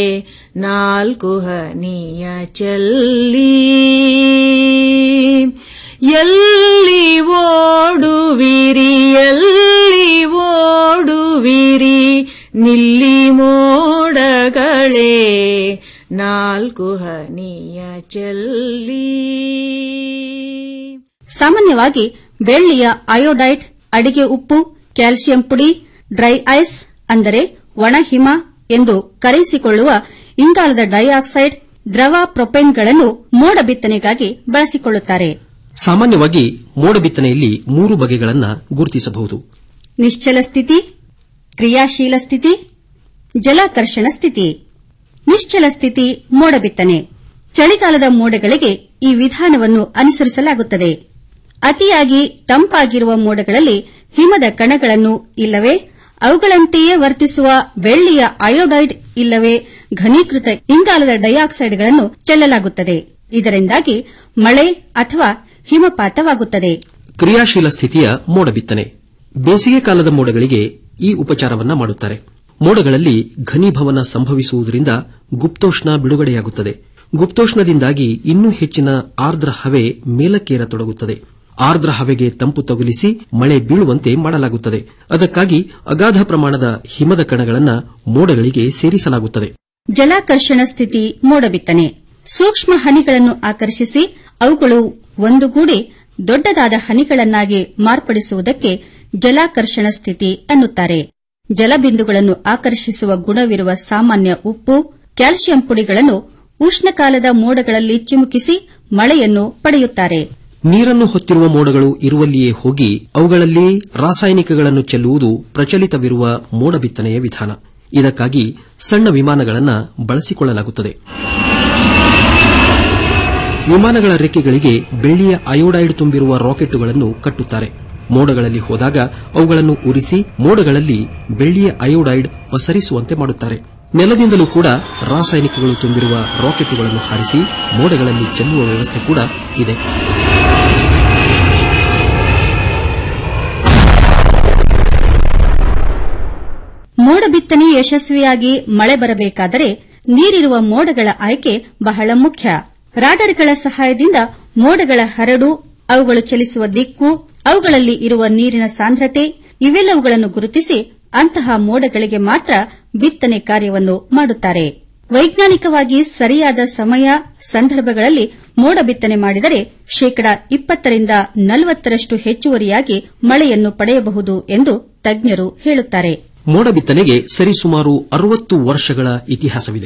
Speaker 20: ನಾಲ್ಕು ಹನಿಯ ಚೆಲ್ಲಿ ಎಲ್ಲಿ ಓಡುವಿರಿ ಎಲ್ಲಿ ಓಡುವಿರಿ ನಿಲ್ಲಿ ಮೋಡಗಳೇ ನಾಲ್ಕು ಹನಿಯ ಚೆಲ್ಲಿ
Speaker 21: ಸಾಮಾನ್ಯವಾಗಿ ಬೆಳ್ಳಿಯ ಅಯೋಡೈಡ್ ಅಡಿಗೆ ಉಪ್ಪು ಕ್ಯಾಲ್ಸಿಯಂ ಪುಡಿ ಡ್ರೈ ಐಸ್ ಅಂದರೆ ಒಣ ಹಿಮ ಎಂದು ಕರೆಯಿಸಿಕೊಳ್ಳುವ ಇಂಗಾಲದ ಡೈಆಕ್ಸೈಡ್ ದ್ರವ ಪ್ರೊಪೈನ್ಗಳನ್ನು ಮೋಡ ಬಿತ್ತನೆಗಾಗಿ ಬಳಸಿಕೊಳ್ಳುತ್ತಾರೆ
Speaker 18: ಸಾಮಾನ್ಯವಾಗಿ ಮೋಡ ಬಿತ್ತನೆಯಲ್ಲಿ ಮೂರು ಬಗೆಗಳನ್ನು ಗುರುತಿಸಬಹುದು
Speaker 21: ನಿಶ್ಚಲ ಸ್ಥಿತಿ ಕ್ರಿಯಾಶೀಲ ಸ್ಥಿತಿ ಜಲಾಕರ್ಷಣ ಸ್ಥಿತಿ ನಿಶ್ಚಲ ಸ್ಥಿತಿ ಮೋಡ ಬಿತ್ತನೆ ಚಳಿಗಾಲದ ಮೋಡಗಳಿಗೆ ಈ ವಿಧಾನವನ್ನು ಅನುಸರಿಸಲಾಗುತ್ತದೆ ಅತಿಯಾಗಿ ತಂಪಾಗಿರುವ ಮೋಡಗಳಲ್ಲಿ ಹಿಮದ ಕಣಗಳನ್ನು ಇಲ್ಲವೇ ಅವುಗಳಂತೆಯೇ ವರ್ತಿಸುವ ಬೆಳ್ಳಿಯ ಅಯೋಡೈಡ್ ಇಲ್ಲವೇ ಘನೀಕೃತ ಇಂಗಾಲದ ಡೈಆಕ್ಸೈಡ್ಗಳನ್ನು ಚೆಲ್ಲಲಾಗುತ್ತದೆ ಇದರಿಂದಾಗಿ ಮಳೆ ಅಥವಾ ಹಿಮಪಾತವಾಗುತ್ತದೆ
Speaker 18: ಕ್ರಿಯಾಶೀಲ ಸ್ಥಿತಿಯ ಮೋಡ ಬಿತ್ತನೆ ಬೇಸಿಗೆ ಕಾಲದ ಮೋಡಗಳಿಗೆ ಈ ಉಪಚಾರವನ್ನ ಮಾಡುತ್ತಾರೆ ಮೋಡಗಳಲ್ಲಿ ಘನೀಭವನ ಸಂಭವಿಸುವುದರಿಂದ ಗುಪ್ತೋಷ್ಣ ಬಿಡುಗಡೆಯಾಗುತ್ತದೆ ಗುಪ್ತೋಷ್ಣದಿಂದಾಗಿ ಇನ್ನೂ ಹೆಚ್ಚಿನ ಆರ್ದ್ರ ಹವೆ ಮೇಲಕ್ಕೇರತೊಡಗುತ್ತದೆ ಆರ್ದ್ರ ಹವೆಗೆ ತಂಪು ತಗುಲಿಸಿ ಮಳೆ ಬೀಳುವಂತೆ ಮಾಡಲಾಗುತ್ತದೆ ಅದಕ್ಕಾಗಿ ಅಗಾಧ ಪ್ರಮಾಣದ ಹಿಮದ ಕಣಗಳನ್ನು ಮೋಡಗಳಿಗೆ ಸೇರಿಸಲಾಗುತ್ತದೆ
Speaker 21: ಜಲಾಕರ್ಷಣ ಸ್ಥಿತಿ ಮೋಡ ಬಿತ್ತನೆ ಸೂಕ್ಷ್ಮ ಹನಿಗಳನ್ನು ಆಕರ್ಷಿಸಿ ಅವುಗಳು ಒಂದುಗೂಡಿ ದೊಡ್ಡದಾದ ಹನಿಗಳನ್ನಾಗಿ ಮಾರ್ಪಡಿಸುವುದಕ್ಕೆ ಜಲಾಕರ್ಷಣ ಸ್ಥಿತಿ ಅನ್ನುತ್ತಾರೆ ಜಲಬಿಂದುಗಳನ್ನು ಆಕರ್ಷಿಸುವ ಗುಣವಿರುವ ಸಾಮಾನ್ಯ ಉಪ್ಪು ಕ್ಯಾಲ್ಸಿಯಂ ಪುಡಿಗಳನ್ನು ಉಷ್ಣಕಾಲದ ಮೋಡಗಳಲ್ಲಿ ಚಿಮುಕಿಸಿ ಮಳೆಯನ್ನು ಪಡೆಯುತ್ತಾರೆ
Speaker 18: ನೀರನ್ನು ಹೊತ್ತಿರುವ ಮೋಡಗಳು ಇರುವಲ್ಲಿಯೇ ಹೋಗಿ ಅವುಗಳಲ್ಲಿ ರಾಸಾಯನಿಕಗಳನ್ನು ಚೆಲ್ಲುವುದು ಪ್ರಚಲಿತವಿರುವ ಮೋಡ ಬಿತ್ತನೆಯ ವಿಧಾನ ಇದಕ್ಕಾಗಿ ಸಣ್ಣ ವಿಮಾನಗಳನ್ನು ಬಳಸಿಕೊಳ್ಳಲಾಗುತ್ತದೆ ವಿಮಾನಗಳ ರೆಕ್ಕೆಗಳಿಗೆ ಬೆಳ್ಳಿಯ ಅಯೋಡೈಡ್ ತುಂಬಿರುವ ರಾಕೆಟ್ಟುಗಳನ್ನು ಕಟ್ಟುತ್ತಾರೆ ಮೋಡಗಳಲ್ಲಿ ಹೋದಾಗ ಅವುಗಳನ್ನು ಉರಿಸಿ ಮೋಡಗಳಲ್ಲಿ ಬೆಳ್ಳಿಯ ಅಯೋಡೈಡ್ ಪಸರಿಸುವಂತೆ ಮಾಡುತ್ತಾರೆ ನೆಲದಿಂದಲೂ ಕೂಡ ರಾಸಾಯನಿಕಗಳು ತುಂಬಿರುವ ರಾಕೆಟ್ಟುಗಳನ್ನು ಹಾರಿಸಿ ಮೋಡಗಳಲ್ಲಿ ಚೆಲ್ಲುವ ವ್ಯವಸ್ಥೆ ಕೂಡ ಇದೆ
Speaker 21: ಮೋಡ ಬಿತ್ತನೆ ಯಶಸ್ವಿಯಾಗಿ ಮಳೆ ಬರಬೇಕಾದರೆ ನೀರಿರುವ ಮೋಡಗಳ ಆಯ್ಕೆ ಬಹಳ ಮುಖ್ಯ ರಾಡರ್ಗಳ ಸಹಾಯದಿಂದ ಮೋಡಗಳ ಹರಡು ಅವುಗಳು ಚಲಿಸುವ ದಿಕ್ಕು ಅವುಗಳಲ್ಲಿ ಇರುವ ನೀರಿನ ಸಾಂದ್ರತೆ ಇವೆಲ್ಲವುಗಳನ್ನು ಗುರುತಿಸಿ ಅಂತಹ ಮೋಡಗಳಿಗೆ ಮಾತ್ರ ಬಿತ್ತನೆ ಕಾರ್ಯವನ್ನು ಮಾಡುತ್ತಾರೆ ವೈಜ್ಞಾನಿಕವಾಗಿ ಸರಿಯಾದ ಸಮಯ ಸಂದರ್ಭಗಳಲ್ಲಿ ಮೋಡ ಬಿತ್ತನೆ ಮಾಡಿದರೆ ಶೇಕಡಾ ಇಪ್ಪತ್ತರಿಂದ ನಲವತ್ತರಷ್ಟು ಹೆಚ್ಚುವರಿಯಾಗಿ ಮಳೆಯನ್ನು ಪಡೆಯಬಹುದು ಎಂದು ತಜ್ಞರು ಹೇಳುತ್ತಾರೆ
Speaker 18: ಮೋಡ ಬಿತ್ತನೆಗೆ ಸರಿಸುಮಾರು ಅರವತ್ತು ವರ್ಷಗಳ ಇತಿಹಾಸವಿದೆ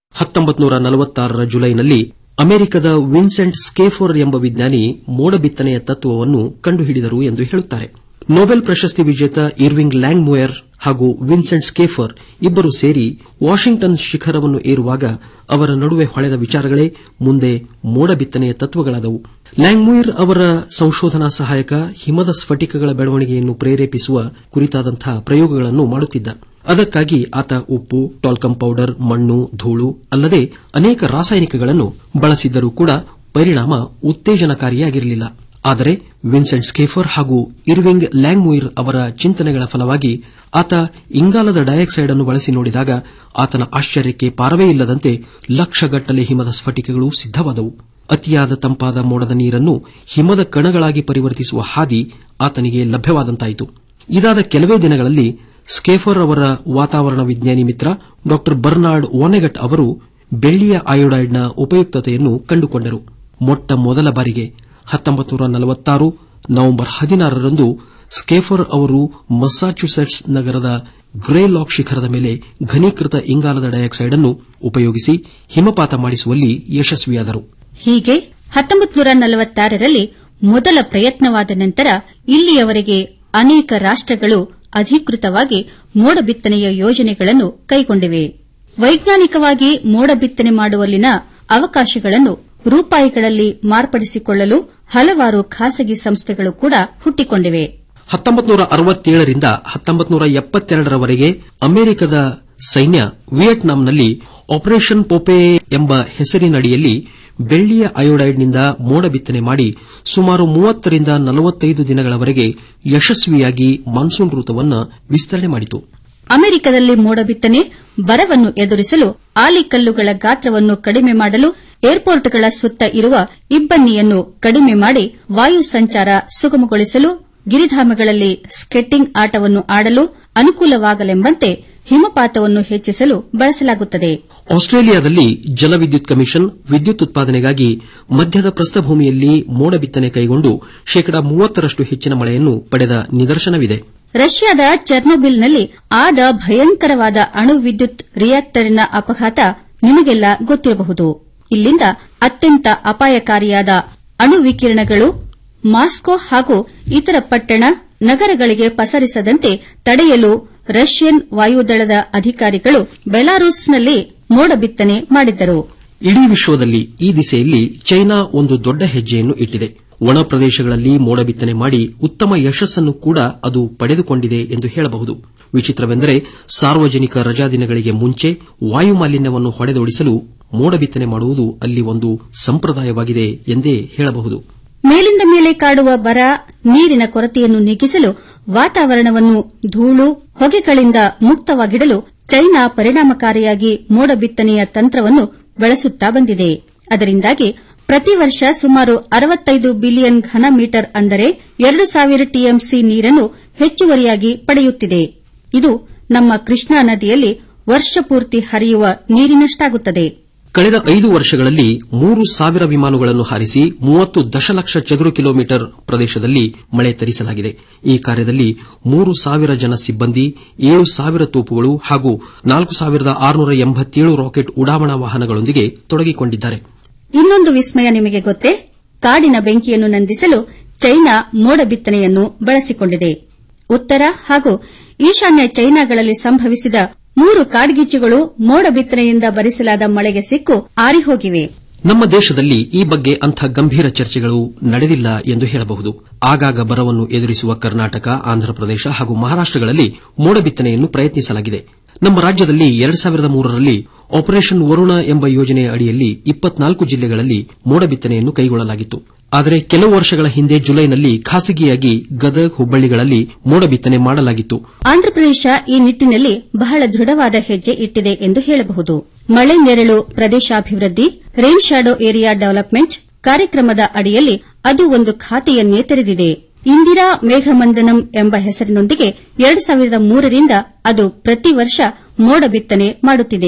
Speaker 18: ಹತ್ತೊಂಬತ್ತು ನೂರ ನಲವತ್ತಾರರ ಜುಲೈನಲ್ಲಿ ಅಮೆರಿಕದ ವಿನ್ಸೆಂಟ್ ಸ್ಕೇಫೋರ್ ಎಂಬ ವಿಜ್ಞಾನಿ ಮೋಡ ಬಿತ್ತನೆಯ ತತ್ವವನ್ನು ಕಂಡುಹಿಡಿದರು ಎಂದು ಹೇಳುತ್ತಾರೆ ನೊಬೆಲ್ ಪ್ರಶಸ್ತಿ ವಿಜೇತ ಇರ್ವಿಂಗ್ ಲ್ಯಾಂಗ್ ಮೂಯರ್ ಹಾಗೂ ವಿನ್ಸೆಂಟ್ ಸ್ಕೇಫರ್ ಇಬ್ಬರು ಸೇರಿ ವಾಷಿಂಗ್ಟನ್ ಶಿಖರವನ್ನು ಏರುವಾಗ ಅವರ ನಡುವೆ ಹೊಳೆದ ವಿಚಾರಗಳೇ ಮುಂದೆ ಮೋಡ ಬಿತ್ತನೆಯ ತತ್ವಗಳಾದವು ಲ್ಯಾಂಗ್ಮೂಯರ್ ಅವರ ಸಂಶೋಧನಾ ಸಹಾಯಕ ಹಿಮದ ಸ್ಫಟಿಕಗಳ ಬೆಳವಣಿಗೆಯನ್ನು ಪ್ರೇರೇಪಿಸುವ ಕುರಿತಾದಂತಹ ಪ್ರಯೋಗಗಳನ್ನು ಮಾಡುತ್ತಿದ್ದ ಅದಕ್ಕಾಗಿ ಆತ ಉಪ್ಪು ಟಾಲ್ಕಂ ಪೌಡರ್ ಮಣ್ಣು ಧೂಳು ಅಲ್ಲದೆ ಅನೇಕ ರಾಸಾಯನಿಕಗಳನ್ನು ಬಳಸಿದ್ದರೂ ಕೂಡ ಪರಿಣಾಮ ಉತ್ತೇಜನಕಾರಿಯಾಗಿರಲಿಲ್ಲ ಆದರೆ ವಿನ್ಸೆಂಟ್ ಸ್ಕೇಫರ್ ಹಾಗೂ ಇರ್ವಿಂಗ್ ಲ್ಯಾಂಗ್ಮೂಯಿರ್ ಅವರ ಚಿಂತನೆಗಳ ಫಲವಾಗಿ ಆತ ಇಂಗಾಲದ ಡೈಆಕ್ಸೈಡ್ ಅನ್ನು ಬಳಸಿ ನೋಡಿದಾಗ ಆತನ ಆಶ್ಚರ್ಯಕ್ಕೆ ಪಾರವೇ ಇಲ್ಲದಂತೆ ಲಕ್ಷಗಟ್ಟಲೆ ಹಿಮದ ಸ್ಫಟಿಕಗಳು ಸಿದ್ದವಾದವು ಅತಿಯಾದ ತಂಪಾದ ಮೋಡದ ನೀರನ್ನು ಹಿಮದ ಕಣಗಳಾಗಿ ಪರಿವರ್ತಿಸುವ ಹಾದಿ ಆತನಿಗೆ ಲಭ್ಯವಾದಂತಾಯಿತು ಇದಾದ ಕೆಲವೇ ದಿನಗಳಲ್ಲಿ ಸ್ಕೇಫರ್ ಅವರ ವಾತಾವರಣ ವಿಜ್ಞಾನಿ ಮಿತ್ರ ಡಾ ಬರ್ನಾರ್ಡ್ ವಾನೆಗಟ್ ಅವರು ಬೆಳ್ಳಿಯ ಅಯೋಡೈಡ್ನ ಉಪಯುಕ್ತತೆಯನ್ನು ಕಂಡುಕೊಂಡರು ಮೊಟ್ಟ ಮೊದಲ ಬಾರಿಗೆ ಹತ್ತೊಂಬತ್ತು ನೂರ ನಲವತ್ತಾರು ನವೆಂಬರ್ ಹದಿನಾರರಂದು ಸ್ಕೇಫರ್ ಅವರು ಮಸ್ಸಾಚ್ಯುಸೆಟ್ಸ್ ನಗರದ ಗ್ರೇ ಲಾಕ್ ಶಿಖರದ ಮೇಲೆ ಘನೀಕೃತ ಇಂಗಾಲದ ಡೈಆಕ್ಸೈಡ್ ಅನ್ನು ಉಪಯೋಗಿಸಿ ಹಿಮಪಾತ ಮಾಡಿಸುವಲ್ಲಿ ಯಶಸ್ವಿಯಾದರು
Speaker 21: ಹೀಗೆ ಹತ್ತೊಂಬತ್ತು ನೂರ ನಲವತ್ತಾರರಲ್ಲಿ ಮೊದಲ ಪ್ರಯತ್ನವಾದ ನಂತರ ಇಲ್ಲಿಯವರೆಗೆ ಅನೇಕ ರಾಷ್ಟಗಳು ಅಧಿಕೃತವಾಗಿ ಮೋಡ ಬಿತ್ತನೆಯ ಯೋಜನೆಗಳನ್ನು ಕೈಗೊಂಡಿವೆ ವೈಜ್ಞಾನಿಕವಾಗಿ ಮೋಡ ಬಿತ್ತನೆ ಮಾಡುವಲ್ಲಿನ ಅವಕಾಶಗಳನ್ನು ರೂಪಾಯಿಗಳಲ್ಲಿ ಮಾರ್ಪಡಿಸಿಕೊಳ್ಳಲು ಹಲವಾರು ಖಾಸಗಿ ಸಂಸ್ಥೆಗಳು ಕೂಡ ಹುಟ್ಟಿಕೊಂಡಿವೆ
Speaker 18: ಹತ್ತೊಂಬತ್ತು ನೂರ ಅರವತ್ತೇಳರಿಂದ ಹತ್ತೊಂಬತ್ತು ನೂರ ಎಪ್ಪತ್ತೆರಡರವರೆಗೆ ಅಮೆರಿಕದ ಸೈನ್ಯ ವಿಯೆಟ್ನಾಂನಲ್ಲಿ ಆಪರೇಷನ್ ಪೊಪೆ ಎಂಬ ಹೆಸರಿನಡಿಯಲ್ಲಿ ಬೆಳ್ಳಿಯ ಅಯೋಡೈಡ್ನಿಂದ ಮೋಡ ಬಿತ್ತನೆ ಮಾಡಿ ಸುಮಾರು ಮೂವತ್ತರಿಂದ ನಲವತ್ತೈದು ದಿನಗಳವರೆಗೆ ಯಶಸ್ವಿಯಾಗಿ ಮಾನ್ಸೂನ್ ಋತುವನ್ನು ವಿಸ್ತರಣೆ ಮಾಡಿತು
Speaker 21: ಅಮೆರಿಕದಲ್ಲಿ ಮೋಡ ಬಿತ್ತನೆ ಬರವನ್ನು ಎದುರಿಸಲು ಆಲಿಕಲ್ಲುಗಳ ಗಾತ್ರವನ್ನು ಕಡಿಮೆ ಮಾಡಲು ಏರ್ಪೋರ್ಟ್ಗಳ ಸುತ್ತ ಇರುವ ಇಬ್ಬನಿಯನ್ನು ಕಡಿಮೆ ಮಾಡಿ ವಾಯು ಸಂಚಾರ ಸುಗಮಗೊಳಿಸಲು ಗಿರಿಧಾಮಗಳಲ್ಲಿ ಸ್ಕೆಟ್ಟಿಂಗ್ ಆಟವನ್ನು ಆಡಲು ಅನುಕೂಲವಾಗಲೆಂಬಂತೆ ಹಿಮಪಾತವನ್ನು ಹೆಚ್ಚಿಸಲು ಬಳಸಲಾಗುತ್ತದೆ
Speaker 18: ಆಸ್ಟ್ರೇಲಿಯಾದಲ್ಲಿ ಜಲವಿದ್ಯುತ್ ಕಮಿಷನ್ ವಿದ್ಯುತ್ ಉತ್ಪಾದನೆಗಾಗಿ ಮಧ್ಯದ ಪ್ರಸ್ಥಭೂಮಿಯಲ್ಲಿ ಮೋಡ ಬಿತ್ತನೆ ಕೈಗೊಂಡು ಶೇಕಡಾ ಮೂವತ್ತರಷ್ಟು ಹೆಚ್ಚಿನ ಮಳೆಯನ್ನು ಪಡೆದ ನಿದರ್ಶನವಿದೆ
Speaker 21: ರಷ್ಯಾದ ಚೆರ್ನೋಬಿಲ್ನಲ್ಲಿ ಆದ ಭಯಂಕರವಾದ ಅಣು ವಿದ್ಯುತ್ ರಿಯಾಕ್ಟರ್ನ ಅಪಘಾತ ನಿಮಗೆಲ್ಲ ಗೊತ್ತಿರಬಹುದು ಇಲ್ಲಿಂದ ಅತ್ಯಂತ ಅಪಾಯಕಾರಿಯಾದ ಅಣು ವಿಕಿರಣಗಳು ಮಾಸ್ಕೋ ಹಾಗೂ ಇತರ ಪಟ್ಟಣ ನಗರಗಳಿಗೆ ಪಸರಿಸದಂತೆ ತಡೆಯಲು ರಷ್ಯನ್ ವಾಯುದಳದ ಅಧಿಕಾರಿಗಳು ಬೆಲಾರೂಸ್ನಲ್ಲಿ ಮೋಡ ಬಿತ್ತನೆ ಮಾಡಿದ್ದರು
Speaker 18: ಇಡೀ ವಿಶ್ವದಲ್ಲಿ ಈ ದಿಸೆಯಲ್ಲಿ ಚೈನಾ ಒಂದು ದೊಡ್ಡ ಹೆಜ್ಜೆಯನ್ನು ಇಟ್ಟಿದೆ ಒಣ ಪ್ರದೇಶಗಳಲ್ಲಿ ಮೋಡ ಬಿತ್ತನೆ ಮಾಡಿ ಉತ್ತಮ ಯಶಸ್ಸನ್ನು ಕೂಡ ಅದು ಪಡೆದುಕೊಂಡಿದೆ ಎಂದು ಹೇಳಬಹುದು ವಿಚಿತ್ರವೆಂದರೆ ಸಾರ್ವಜನಿಕ ರಜಾದಿನಗಳಿಗೆ ಮುಂಚೆ ವಾಯು ಮಾಲಿನ್ಯವನ್ನು ಹೊಡೆದೋಡಿಸಲು ಮೋಡ ಬಿತ್ತನೆ ಮಾಡುವುದು ಅಲ್ಲಿ ಒಂದು ಸಂಪ್ರದಾಯವಾಗಿದೆ ಎಂದೇ ಹೇಳಬಹುದು
Speaker 21: ಮೇಲಿಂದ ಮೇಲೆ ಕಾಡುವ ಬರ ನೀರಿನ ಕೊರತೆಯನ್ನು ನೀಗಿಸಲು ವಾತಾವರಣವನ್ನು ಧೂಳು ಹೊಗೆಗಳಿಂದ ಮುಕ್ತವಾಗಿಡಲು ಚೈನಾ ಪರಿಣಾಮಕಾರಿಯಾಗಿ ಮೋಡ ಬಿತ್ತನೆಯ ತಂತ್ರವನ್ನು ಬಳಸುತ್ತಾ ಬಂದಿದೆ ಅದರಿಂದಾಗಿ ಪ್ರತಿ ವರ್ಷ ಸುಮಾರು ಅರವತ್ತೈದು ಬಿಲಿಯನ್ ಘನ ಮೀಟರ್ ಅಂದರೆ ಎರಡು ಸಾವಿರ ಟಿಎಂಸಿ ನೀರನ್ನು ಹೆಚ್ಚುವರಿಯಾಗಿ ಪಡೆಯುತ್ತಿದೆ ಇದು ನಮ್ಮ ಕೃಷ್ಣಾ ನದಿಯಲ್ಲಿ ವರ್ಷಪೂರ್ತಿ ಹರಿಯುವ ನೀರಿನಷ್ಟಾಗುತ್ತದೆ
Speaker 18: ಕಳೆದ ಐದು ವರ್ಷಗಳಲ್ಲಿ ಮೂರು ಸಾವಿರ ವಿಮಾನಗಳನ್ನು ಹಾರಿಸಿ ಮೂವತ್ತು ದಶಲಕ್ಷ ಚದುರು ಕಿಲೋಮೀಟರ್ ಪ್ರದೇಶದಲ್ಲಿ ಮಳೆ ತರಿಸಲಾಗಿದೆ ಈ ಕಾರ್ಯದಲ್ಲಿ ಮೂರು ಸಾವಿರ ಜನ ಸಿಬ್ಬಂದಿ ಏಳು ಸಾವಿರ ತೋಪುಗಳು ಹಾಗೂ ನಾಲ್ಕು ಸಾವಿರದ ಆರುನೂರ ಎಂಬತ್ತೇಳು ರಾಕೆಟ್ ಉಡಾವಣಾ ವಾಹನಗಳೊಂದಿಗೆ ತೊಡಗಿಕೊಂಡಿದ್ದಾರೆ
Speaker 21: ಇನ್ನೊಂದು ವಿಸ್ಮಯ ನಿಮಗೆ ಗೊತ್ತೇ ಕಾಡಿನ ಬೆಂಕಿಯನ್ನು ನಂದಿಸಲು ಚೈನಾ ಮೋಡ ಬಿತ್ತನೆಯನ್ನು ಬಳಸಿಕೊಂಡಿದೆ ಉತ್ತರ ಹಾಗೂ ಈಶಾನ್ಯ ಚೈನಾಗಳಲ್ಲಿ ಸಂಭವಿಸಿದ ಮೂರು ಕಾಡ್ಗಿಚ್ಚುಗಳು ಮೋಡ ಬಿತ್ತನೆಯಿಂದ ಬರಿಸಲಾದ ಮಳೆಗೆ ಸಿಕ್ಕು ಆರಿಹೋಗಿವೆ
Speaker 18: ನಮ್ಮ ದೇಶದಲ್ಲಿ ಈ ಬಗ್ಗೆ ಅಂಥ ಗಂಭೀರ ಚರ್ಚೆಗಳು ನಡೆದಿಲ್ಲ ಎಂದು ಹೇಳಬಹುದು ಆಗಾಗ ಬರವನ್ನು ಎದುರಿಸುವ ಕರ್ನಾಟಕ ಆಂಧ್ರಪ್ರದೇಶ ಹಾಗೂ ಮಹಾರಾಷ್ಟಗಳಲ್ಲಿ ಮೋಡ ಬಿತ್ತನೆಯನ್ನು ಪ್ರಯತ್ನಿಸಲಾಗಿದೆ ನಮ್ಮ ರಾಜ್ಯದಲ್ಲಿ ಎರಡು ಸಾವಿರದ ಮೂರರಲ್ಲಿ ಆಪರೇಷನ್ ವರುಣ ಎಂಬ ಯೋಜನೆಯ ಅಡಿಯಲ್ಲಿ ಇಪ್ಪತ್ನಾಲ್ಕು ಜಿಲ್ಲೆಗಳಲ್ಲಿ ಮೋಡ ಬಿತ್ತನೆಯನ್ನು ಕೈಗೊಳ್ಳಲಾಗಿತ್ತು ಆದರೆ ಕೆಲವು ವರ್ಷಗಳ ಹಿಂದೆ ಜುಲೈನಲ್ಲಿ ಖಾಸಗಿಯಾಗಿ ಗದಗ್ ಹುಬ್ಬಳ್ಳಿಗಳಲ್ಲಿ ಮೋಡ ಬಿತ್ತನೆ ಮಾಡಲಾಗಿತ್ತು
Speaker 21: ಆಂಧ್ರಪ್ರದೇಶ ಈ ನಿಟ್ಟಿನಲ್ಲಿ ಬಹಳ ದೃಢವಾದ ಹೆಜ್ಜೆ ಇಟ್ಟಿದೆ ಎಂದು ಹೇಳಬಹುದು ಮಳೆ ನೆರಳು ಪ್ರದೇಶಾಭಿವೃದ್ಧಿ ರೇನ್ ಶಾಡೋ ಏರಿಯಾ ಡೆವಲಪ್ಮೆಂಟ್ ಕಾರ್ಯಕ್ರಮದ ಅಡಿಯಲ್ಲಿ ಅದು ಒಂದು ಖಾತೆಯನ್ನೇ ತೆರೆದಿದೆ ಇಂದಿರಾ ಮೇಘಮಂದನಂ ಎಂಬ ಹೆಸರಿನೊಂದಿಗೆ ಎರಡು ಸಾವಿರದ ಮೂರರಿಂದ ಅದು ಪ್ರತಿ ವರ್ಷ ಮೋಡ ಬಿತ್ತನೆ ಮಾಡುತ್ತಿದೆ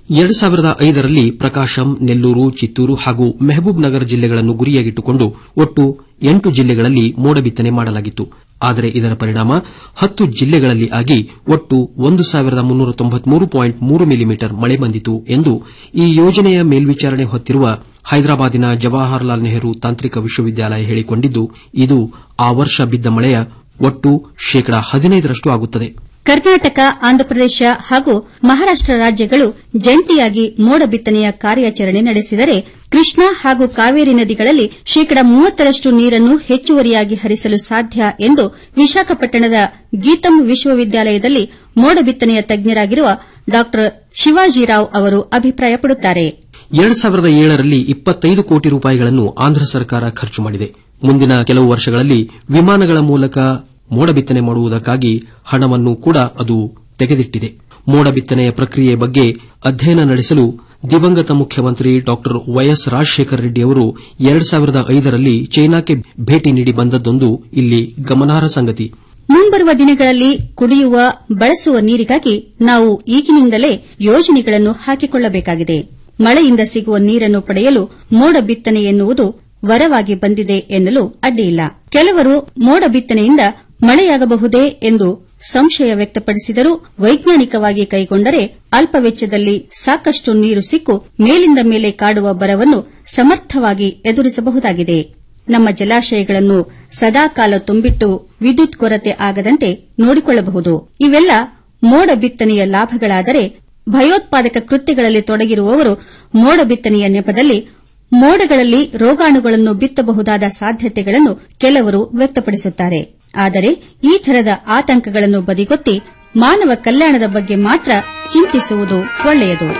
Speaker 18: ಎರಡು ಸಾವಿರದ ಐದರಲ್ಲಿ ಪ್ರಕಾಶಂ ನೆಲ್ಲೂರು ಚಿತ್ತೂರು ಹಾಗೂ ಮೆಹಬೂಬ್ ನಗರ ಜಿಲ್ಲೆಗಳನ್ನು ಗುರಿಯಾಗಿಟ್ಟುಕೊಂಡು ಒಟ್ಟು ಎಂಟು ಜಿಲ್ಲೆಗಳಲ್ಲಿ ಮೋಡ ಬಿತ್ತನೆ ಮಾಡಲಾಗಿತ್ತು ಆದರೆ ಇದರ ಪರಿಣಾಮ ಹತ್ತು ಜಿಲ್ಲೆಗಳಲ್ಲಿ ಆಗಿ ಒಟ್ಟು ಒಂದು ಸಾವಿರದ ಮುನ್ನೂರ ತೊಂಬತ್ಮೂರು ಪಾಯಿಂಟ್ ಮೂರು ಮಿಲಿಮೀಟರ್ ಮಳೆ ಬಂದಿತು ಎಂದು ಈ ಯೋಜನೆಯ ಮೇಲ್ವಿಚಾರಣೆ ಹೊತ್ತಿರುವ ಹೈದರಾಬಾದಿನ ಜವಾಹರಲಾಲ್ ನೆಹರು ತಾಂತ್ರಿಕ ವಿಶ್ವವಿದ್ಯಾಲಯ ಹೇಳಿಕೊಂಡಿದ್ದು ಇದು ಆ ವರ್ಷ ಬಿದ್ದ ಮಳೆಯ ಒಟ್ಟು ಶೇಕಡಾ ಹದಿನೈದರಷ್ಟು ಆಗುತ್ತದೆ
Speaker 21: ಕರ್ನಾಟಕ ಆಂಧ್ರಪ್ರದೇಶ ಹಾಗೂ ಮಹಾರಾಷ್ಟ ರಾಜ್ಯಗಳು ಜಂಟಿಯಾಗಿ ಮೋಡ ಬಿತ್ತನೆಯ ಕಾರ್ಯಾಚರಣೆ ನಡೆಸಿದರೆ ಕೃಷ್ಣಾ ಹಾಗೂ ಕಾವೇರಿ ನದಿಗಳಲ್ಲಿ ಶೇಕಡಾ ಮೂವತ್ತರಷ್ಟು ನೀರನ್ನು ಹೆಚ್ಚುವರಿಯಾಗಿ ಹರಿಸಲು ಸಾಧ್ಯ ಎಂದು ವಿಶಾಖಪಟ್ಟಣದ ಗೀತಂ ವಿಶ್ವವಿದ್ಯಾಲಯದಲ್ಲಿ ಮೋಡ ಬಿತ್ತನೆಯ ತಜ್ಞರಾಗಿರುವ ಡಾ ಶಿವಾಜಿರಾವ್ ಅವರು ಅಭಿಪ್ರಾಯಪಡುತ್ತಾರೆ
Speaker 18: ಎರಡು ಸಾವಿರದ ಏಳರಲ್ಲಿ ಇಪ್ಪತ್ತೈದು ಕೋಟಿ ರೂಪಾಯಿಗಳನ್ನು ಆಂಧ್ರ ಸರ್ಕಾರ ಖರ್ಚು ಮಾಡಿದೆ ಮುಂದಿನ ಕೆಲವು ವರ್ಷಗಳಲ್ಲಿ ವಿಮಾನಗಳ ಮೂಲಕ ಮೋಡ ಬಿತ್ತನೆ ಮಾಡುವುದಕ್ಕಾಗಿ ಹಣವನ್ನು ಕೂಡ ಅದು ತೆಗೆದಿಟ್ಟಿದೆ ಮೋಡ ಬಿತ್ತನೆಯ ಪ್ರಕ್ರಿಯೆ ಬಗ್ಗೆ ಅಧ್ಯಯನ ನಡೆಸಲು ದಿವಂಗತ ಮುಖ್ಯಮಂತ್ರಿ ಡಾ ವೈಎಸ್ ರಾಜಶೇಖರ ರೆಡ್ಡಿ ಅವರು ಎರಡು ಸಾವಿರದ ಐದರಲ್ಲಿ ಚೈನಾಕ್ಕೆ ಭೇಟಿ ನೀಡಿ ಬಂದದ್ದೊಂದು ಇಲ್ಲಿ ಗಮನಾರ್ಹ ಸಂಗತಿ
Speaker 21: ಮುಂಬರುವ ದಿನಗಳಲ್ಲಿ ಕುಡಿಯುವ ಬಳಸುವ ನೀರಿಗಾಗಿ ನಾವು ಈಗಿನಿಂದಲೇ ಯೋಜನೆಗಳನ್ನು ಹಾಕಿಕೊಳ್ಳಬೇಕಾಗಿದೆ ಮಳೆಯಿಂದ ಸಿಗುವ ನೀರನ್ನು ಪಡೆಯಲು ಮೋಡ ಬಿತ್ತನೆ ಎನ್ನುವುದು ವರವಾಗಿ ಬಂದಿದೆ ಎನ್ನಲು ಅಡ್ಡಿಯಿಲ್ಲ ಕೆಲವರು ಮೋಡ ಬಿತ್ತನೆಯಿಂದ ಮಳೆಯಾಗಬಹುದೇ ಎಂದು ಸಂಶಯ ವ್ಯಕ್ತಪಡಿಸಿದರೂ ವೈಜ್ಞಾನಿಕವಾಗಿ ಕೈಗೊಂಡರೆ ಅಲ್ಪ ವೆಚ್ಚದಲ್ಲಿ ಸಾಕಷ್ಟು ನೀರು ಸಿಕ್ಕು ಮೇಲಿಂದ ಮೇಲೆ ಕಾಡುವ ಬರವನ್ನು ಸಮರ್ಥವಾಗಿ ಎದುರಿಸಬಹುದಾಗಿದೆ ನಮ್ಮ ಜಲಾಶಯಗಳನ್ನು ಸದಾಕಾಲ ತುಂಬಿಟ್ಟು ವಿದ್ಯುತ್ ಕೊರತೆ ಆಗದಂತೆ ನೋಡಿಕೊಳ್ಳಬಹುದು ಇವೆಲ್ಲ ಮೋಡ ಬಿತ್ತನೆಯ ಲಾಭಗಳಾದರೆ ಭಯೋತ್ಪಾದಕ ಕೃತ್ಯಗಳಲ್ಲಿ ತೊಡಗಿರುವವರು ಮೋಡ ಬಿತ್ತನೆಯ ನೆಪದಲ್ಲಿ ಮೋಡಗಳಲ್ಲಿ ರೋಗಾಣುಗಳನ್ನು ಬಿತ್ತಬಹುದಾದ ಸಾಧ್ಯತೆಗಳನ್ನು ಕೆಲವರು ವ್ಯಕ್ತಪಡಿಸುತ್ತಾರೆ ಆದರೆ ಈ ಥರದ ಆತಂಕಗಳನ್ನು ಬದಿಗೊತ್ತಿ ಮಾನವ ಕಲ್ಯಾಣದ ಬಗ್ಗೆ ಮಾತ್ರ ಚಿಂತಿಸುವುದು ಒಳ್ಳೆಯದು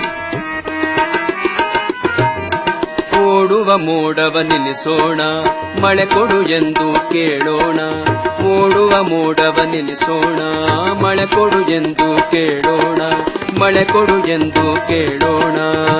Speaker 22: ಓಡುವ ಮೋಡವ ನಿಲ್ಲಿಸೋಣ ಮಳೆ ಕೊಡು ಎಂದು ಕೇಳೋಣ ಓಡುವ ಮೋಡವ ನಿಲ್ಲಿಸೋಣ ಮಳೆ ಕೊಡು ಎಂದು ಕೇಳೋಣ ಮಳೆ ಕೊಡು ಎಂದು ಕೇಳೋಣ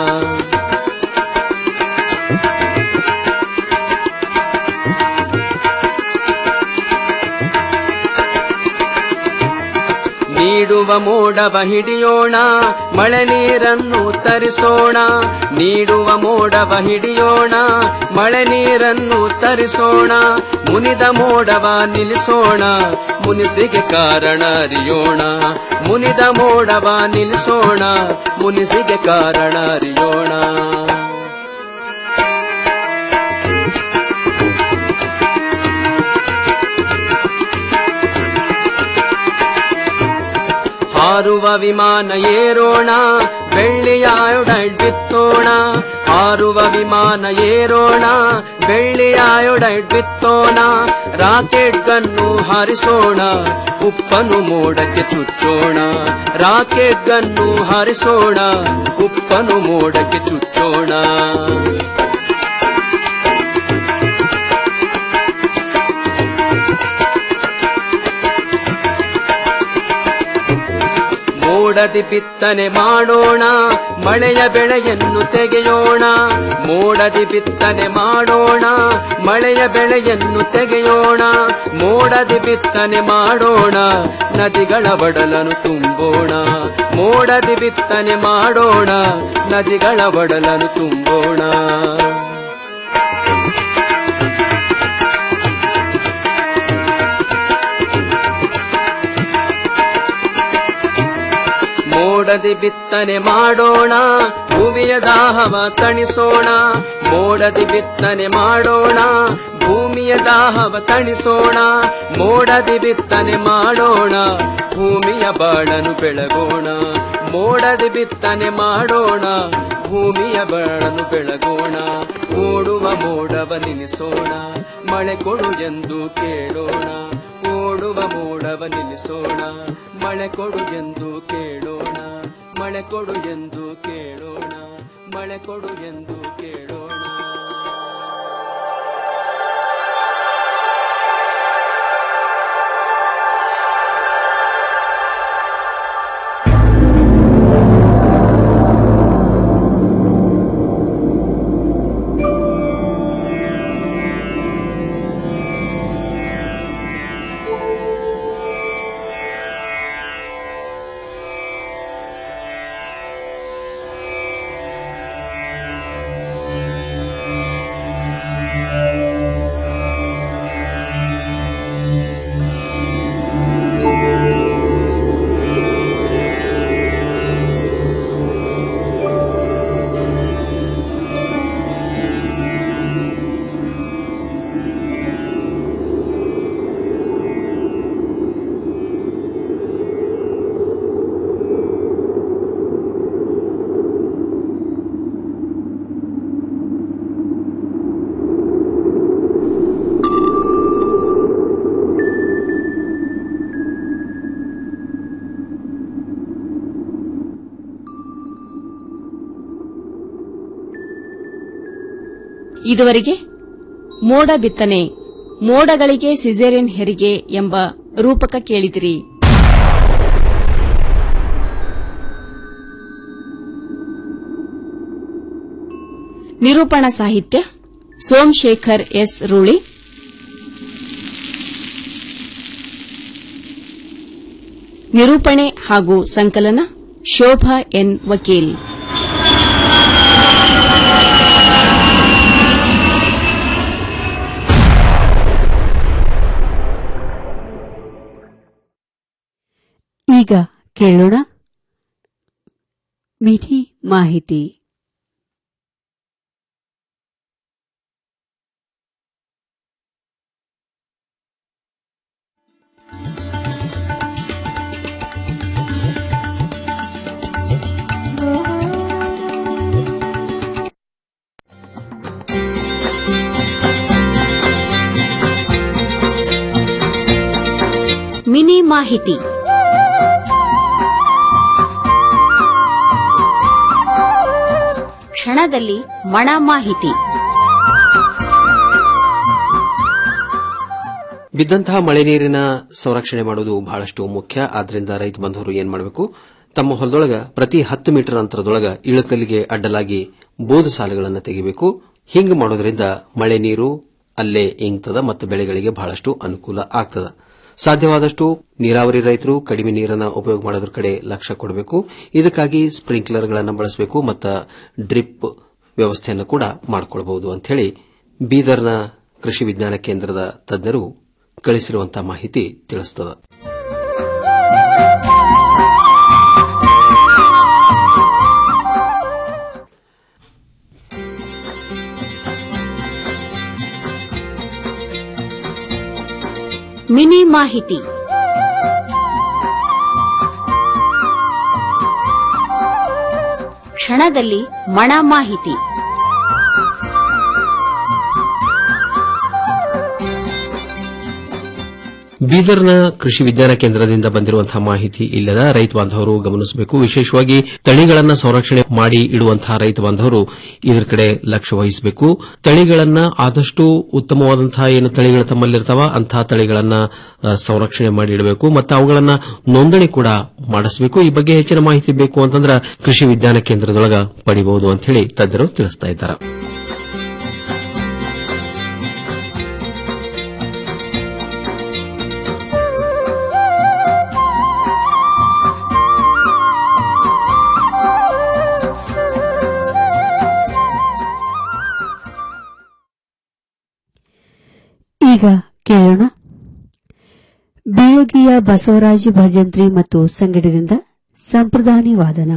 Speaker 22: ನೀಡುವ ಮೋಡವ ಹಿಡಿಯೋಣ ಮಳೆ ನೀರನ್ನು ತರಿಸೋಣ ನೀಡುವ ಮೋಡವ ಹಿಡಿಯೋಣ ಮಳೆ ನೀರನ್ನು ತರಿಸೋಣ ಮುನಿದ ಮೋಡವ ನಿಲ್ಲಿಸೋಣ ಮುನಿಸಿಗೆ ಕಾರಣ ಅರಿಯೋಣ ಮುನಿದ ಮೋಡವ ನಿಲ್ಲಿಸೋಣ ಮುನಿಸಿಗೆ ಕಾರಣ ಅರಿಯೋಣ ಹಾರುವ ವಿಮಾನ ಏರೋಣ ಬೆಳ್ಳಿಯ ಆಯೊಡೈಡ್ ಬಿತ್ತೋಣ ಹಾರುವ ವಿಮಾನ ಏರೋಣ ಬೆಳ್ಳಿಯ ಆಯೊಡೈಡ್ ಬಿತ್ತೋಣ ರಾಕೆಟ್ ಗನ್ನು ಹಾರಿಸೋಣ ಉಪ್ಪನು ಮೋಡಕ್ಕೆ ಚುಚ್ಚೋಣ ರಾಕೆಟ್ ಗನ್ನು ಹಾರಿಸೋಣ ಉಪ್ಪನು ಮೋಡಕ್ಕೆ ಚುಚ್ಚೋಣ ಮೋಡದಿ ಬಿತ್ತನೆ ಮಾಡೋಣ ಮಳೆಯ ಬೆಳೆಯನ್ನು ತೆಗೆಯೋಣ ಮೋಡದಿ ಬಿತ್ತನೆ ಮಾಡೋಣ ಮಳೆಯ ಬೆಳೆಯನ್ನು ತೆಗೆಯೋಣ ಮೋಡದಿ ಬಿತ್ತನೆ ಮಾಡೋಣ ನದಿಗಳ ಒಡಲನ್ನು ತುಂಬೋಣ ಮೋಡದಿ ಬಿತ್ತನೆ ಮಾಡೋಣ ನದಿಗಳ ಒಡಲನ್ನು ತುಂಬೋಣ ಮೋಡದಿ ಬಿತ್ತನೆ ಮಾಡೋಣ ಭೂಮಿಯ ದಾಹವ ತಣಿಸೋಣ ಮೋಡದಿ ಬಿತ್ತನೆ ಮಾಡೋಣ ಭೂಮಿಯ ದಾಹವ ತಣಿಸೋಣ ಮೋಡದಿ ಬಿತ್ತನೆ ಮಾಡೋಣ ಭೂಮಿಯ ಬಾಳನು ಬೆಳಗೋಣ ಮೋಡದಿ ಬಿತ್ತನೆ ಮಾಡೋಣ ಭೂಮಿಯ ಬಾಳನು ಬೆಳಗೋಣ ಓಡುವ ಮೋಡವ ನಿಲ್ಲಿಸೋಣ ಮಳೆ ಕೊಡು ಎಂದು ಕೇಳೋಣ ಓಡುವ ಮೋಡವ ನಿಲ್ಲಿಸೋಣ ಮಳೆ ಕೊಡು ಎಂದು ಕೇಳೋಣ ಮಳೆ ಕೊಡು ಎಂದು ಕೇಳೋಣ ಮಳೆ ಕೊಡು ಎಂದು ಕೇಳೋಣ
Speaker 19: ಇದುವರೆಗೆ ಮೋಡ ಬಿತ್ತನೆ ಮೋಡಗಳಿಗೆ ಸಿಸೇರಿಯನ್ ಹೆರಿಗೆ ಎಂಬ ರೂಪಕ ಕೇಳಿದಿರಿ ನಿರೂಪಣಾ ಸಾಹಿತ್ಯ ಸೋಮಶೇಖರ್ ಎಸ್ ರೂಳಿ ನಿರೂಪಣೆ ಹಾಗೂ ಸಂಕಲನ ಶೋಭಾ ಎನ್ ವಕೀಲ್
Speaker 4: ಈಗ ಕೇಳೋಣ ಮಿನಿ ಮಾಹಿತಿ
Speaker 21: ಮಿನಿ ಮಾಹಿತಿ ಕ್ಷಣದಲ್ಲಿ ಮಣ ಮಾಹಿತಿ
Speaker 18: ಬಿದ್ದಂತಹ ಮಳೆ ನೀರಿನ ಸಂರಕ್ಷಣೆ ಮಾಡುವುದು ಬಹಳಷ್ಟು ಮುಖ್ಯ ಆದ್ರಿಂದ ರೈತ ಬಂಧುವರು ಏನ್ ಮಾಡಬೇಕು ತಮ್ಮ ಹೊಲದೊಳಗ ಪ್ರತಿ ಹತ್ತು ಮೀಟರ್ ಅಂತರದೊಳಗ ಇಳಕಲ್ಲಿಗೆ ಅಡ್ಡಲಾಗಿ ಬೋಧು ಸಾಲುಗಳನ್ನು ತೆಗಿಬೇಕು ಹಿಂಗ್ ಮಾಡೋದ್ರಿಂದ ಮಳೆ ನೀರು ಅಲ್ಲೇ ಇಂಗ್ತದ ಮತ್ತು ಬೆಳೆಗಳಿಗೆ ಬಹಳಷ್ಟು ಅನುಕೂಲ ಆಗ್ತದ ಸಾಧ್ಯವಾದಷ್ಟು ನೀರಾವರಿ ರೈತರು ಕಡಿಮೆ ನೀರನ್ನು ಉಪಯೋಗ ಮಾಡೋದ್ರ ಕಡೆ ಲಕ್ಷ್ಯ ಕೊಡಬೇಕು ಇದಕ್ಕಾಗಿ ಸ್ಪ್ರಿಂಕ್ಲರ್ಗಳನ್ನು ಬಳಸಬೇಕು ಮತ್ತು ಡ್ರಿಪ್ ವ್ಯವಸ್ಥೆಯನ್ನು ಕೂಡ ಮಾಡಿಕೊಳ್ಳಬಹುದು ಅಂತ ಹೇಳಿ ಬೀದರ್ನ ಕೃಷಿ ವಿಜ್ಞಾನ ಕೇಂದ್ರದ ತಜ್ಞರು ಕಳಿಸಿರುವಂತಹ ಮಾಹಿತಿ ತಿಳಿಸುತ್ತದೆ
Speaker 21: ಮಿನಿ ಮಾಹಿತಿ ಕ್ಷಣದಲ್ಲಿ ಮಣ ಮಾಹಿತಿ
Speaker 18: ಬೀದರ್ನ ಕೃಷಿ ವಿಜ್ಞಾನ ಕೇಂದ್ರದಿಂದ ಬಂದಿರುವಂತಹ ಮಾಹಿತಿ ಇಲ್ಲದ ರೈತ ಬಾಂಧವರು ಗಮನಿಸಬೇಕು ವಿಶೇಷವಾಗಿ ತಳಿಗಳನ್ನ ಸಂರಕ್ಷಣೆ ಮಾಡಿ ಇಡುವಂತಹ ರೈತ ಬಾಂಧವರು ಇದರ ಕಡೆ ಲಕ್ಷ್ಯ ವಹಿಸಬೇಕು ತಳಿಗಳನ್ನ ಆದಷ್ಟು ಉತ್ತಮವಾದಂತಹ ಏನು ತಳಿಗಳು ತಮ್ಮಲ್ಲಿರ್ತಾವ ಅಂತಹ ತಳಿಗಳನ್ನ ಆ, ಸಂರಕ್ಷಣೆ ಮಾಡಿ ಇಡಬೇಕು ಮತ್ತು ಅವುಗಳನ್ನ ನೋಂದಣಿ ಕೂಡ ಮಾಡಿಸಬೇಕು ಈ ಬಗ್ಗೆ ಹೆಚ್ಚಿನ ಮಾಹಿತಿ ಬೇಕು ಅಂತಂದ್ರೆ ಕೃಷಿ ವಿಜ್ಞಾನ ಕೇಂದ್ರದೊಳಗ ಪಡಿಬಹುದು ಅಂತ ಹೇಳಿ ತಜ್ಞರು ತಿಳಿಸ್ತಾ ಇದ್ದಾರೆ
Speaker 4: ಈಗ ಕೇಳೋಣ ಬೀಳಗಿಯ ಬಸವರಾಜ ಭಜಂತ್ರಿ ಮತ್ತು ಸಂಗಡದಿಂದ ಸಂಪ್ರದಾನಿ ವಾದನ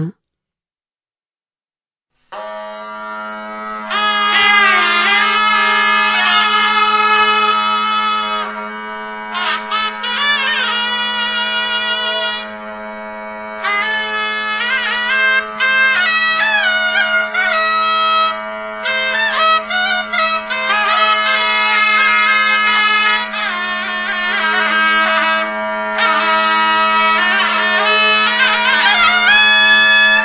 Speaker 1: ಆ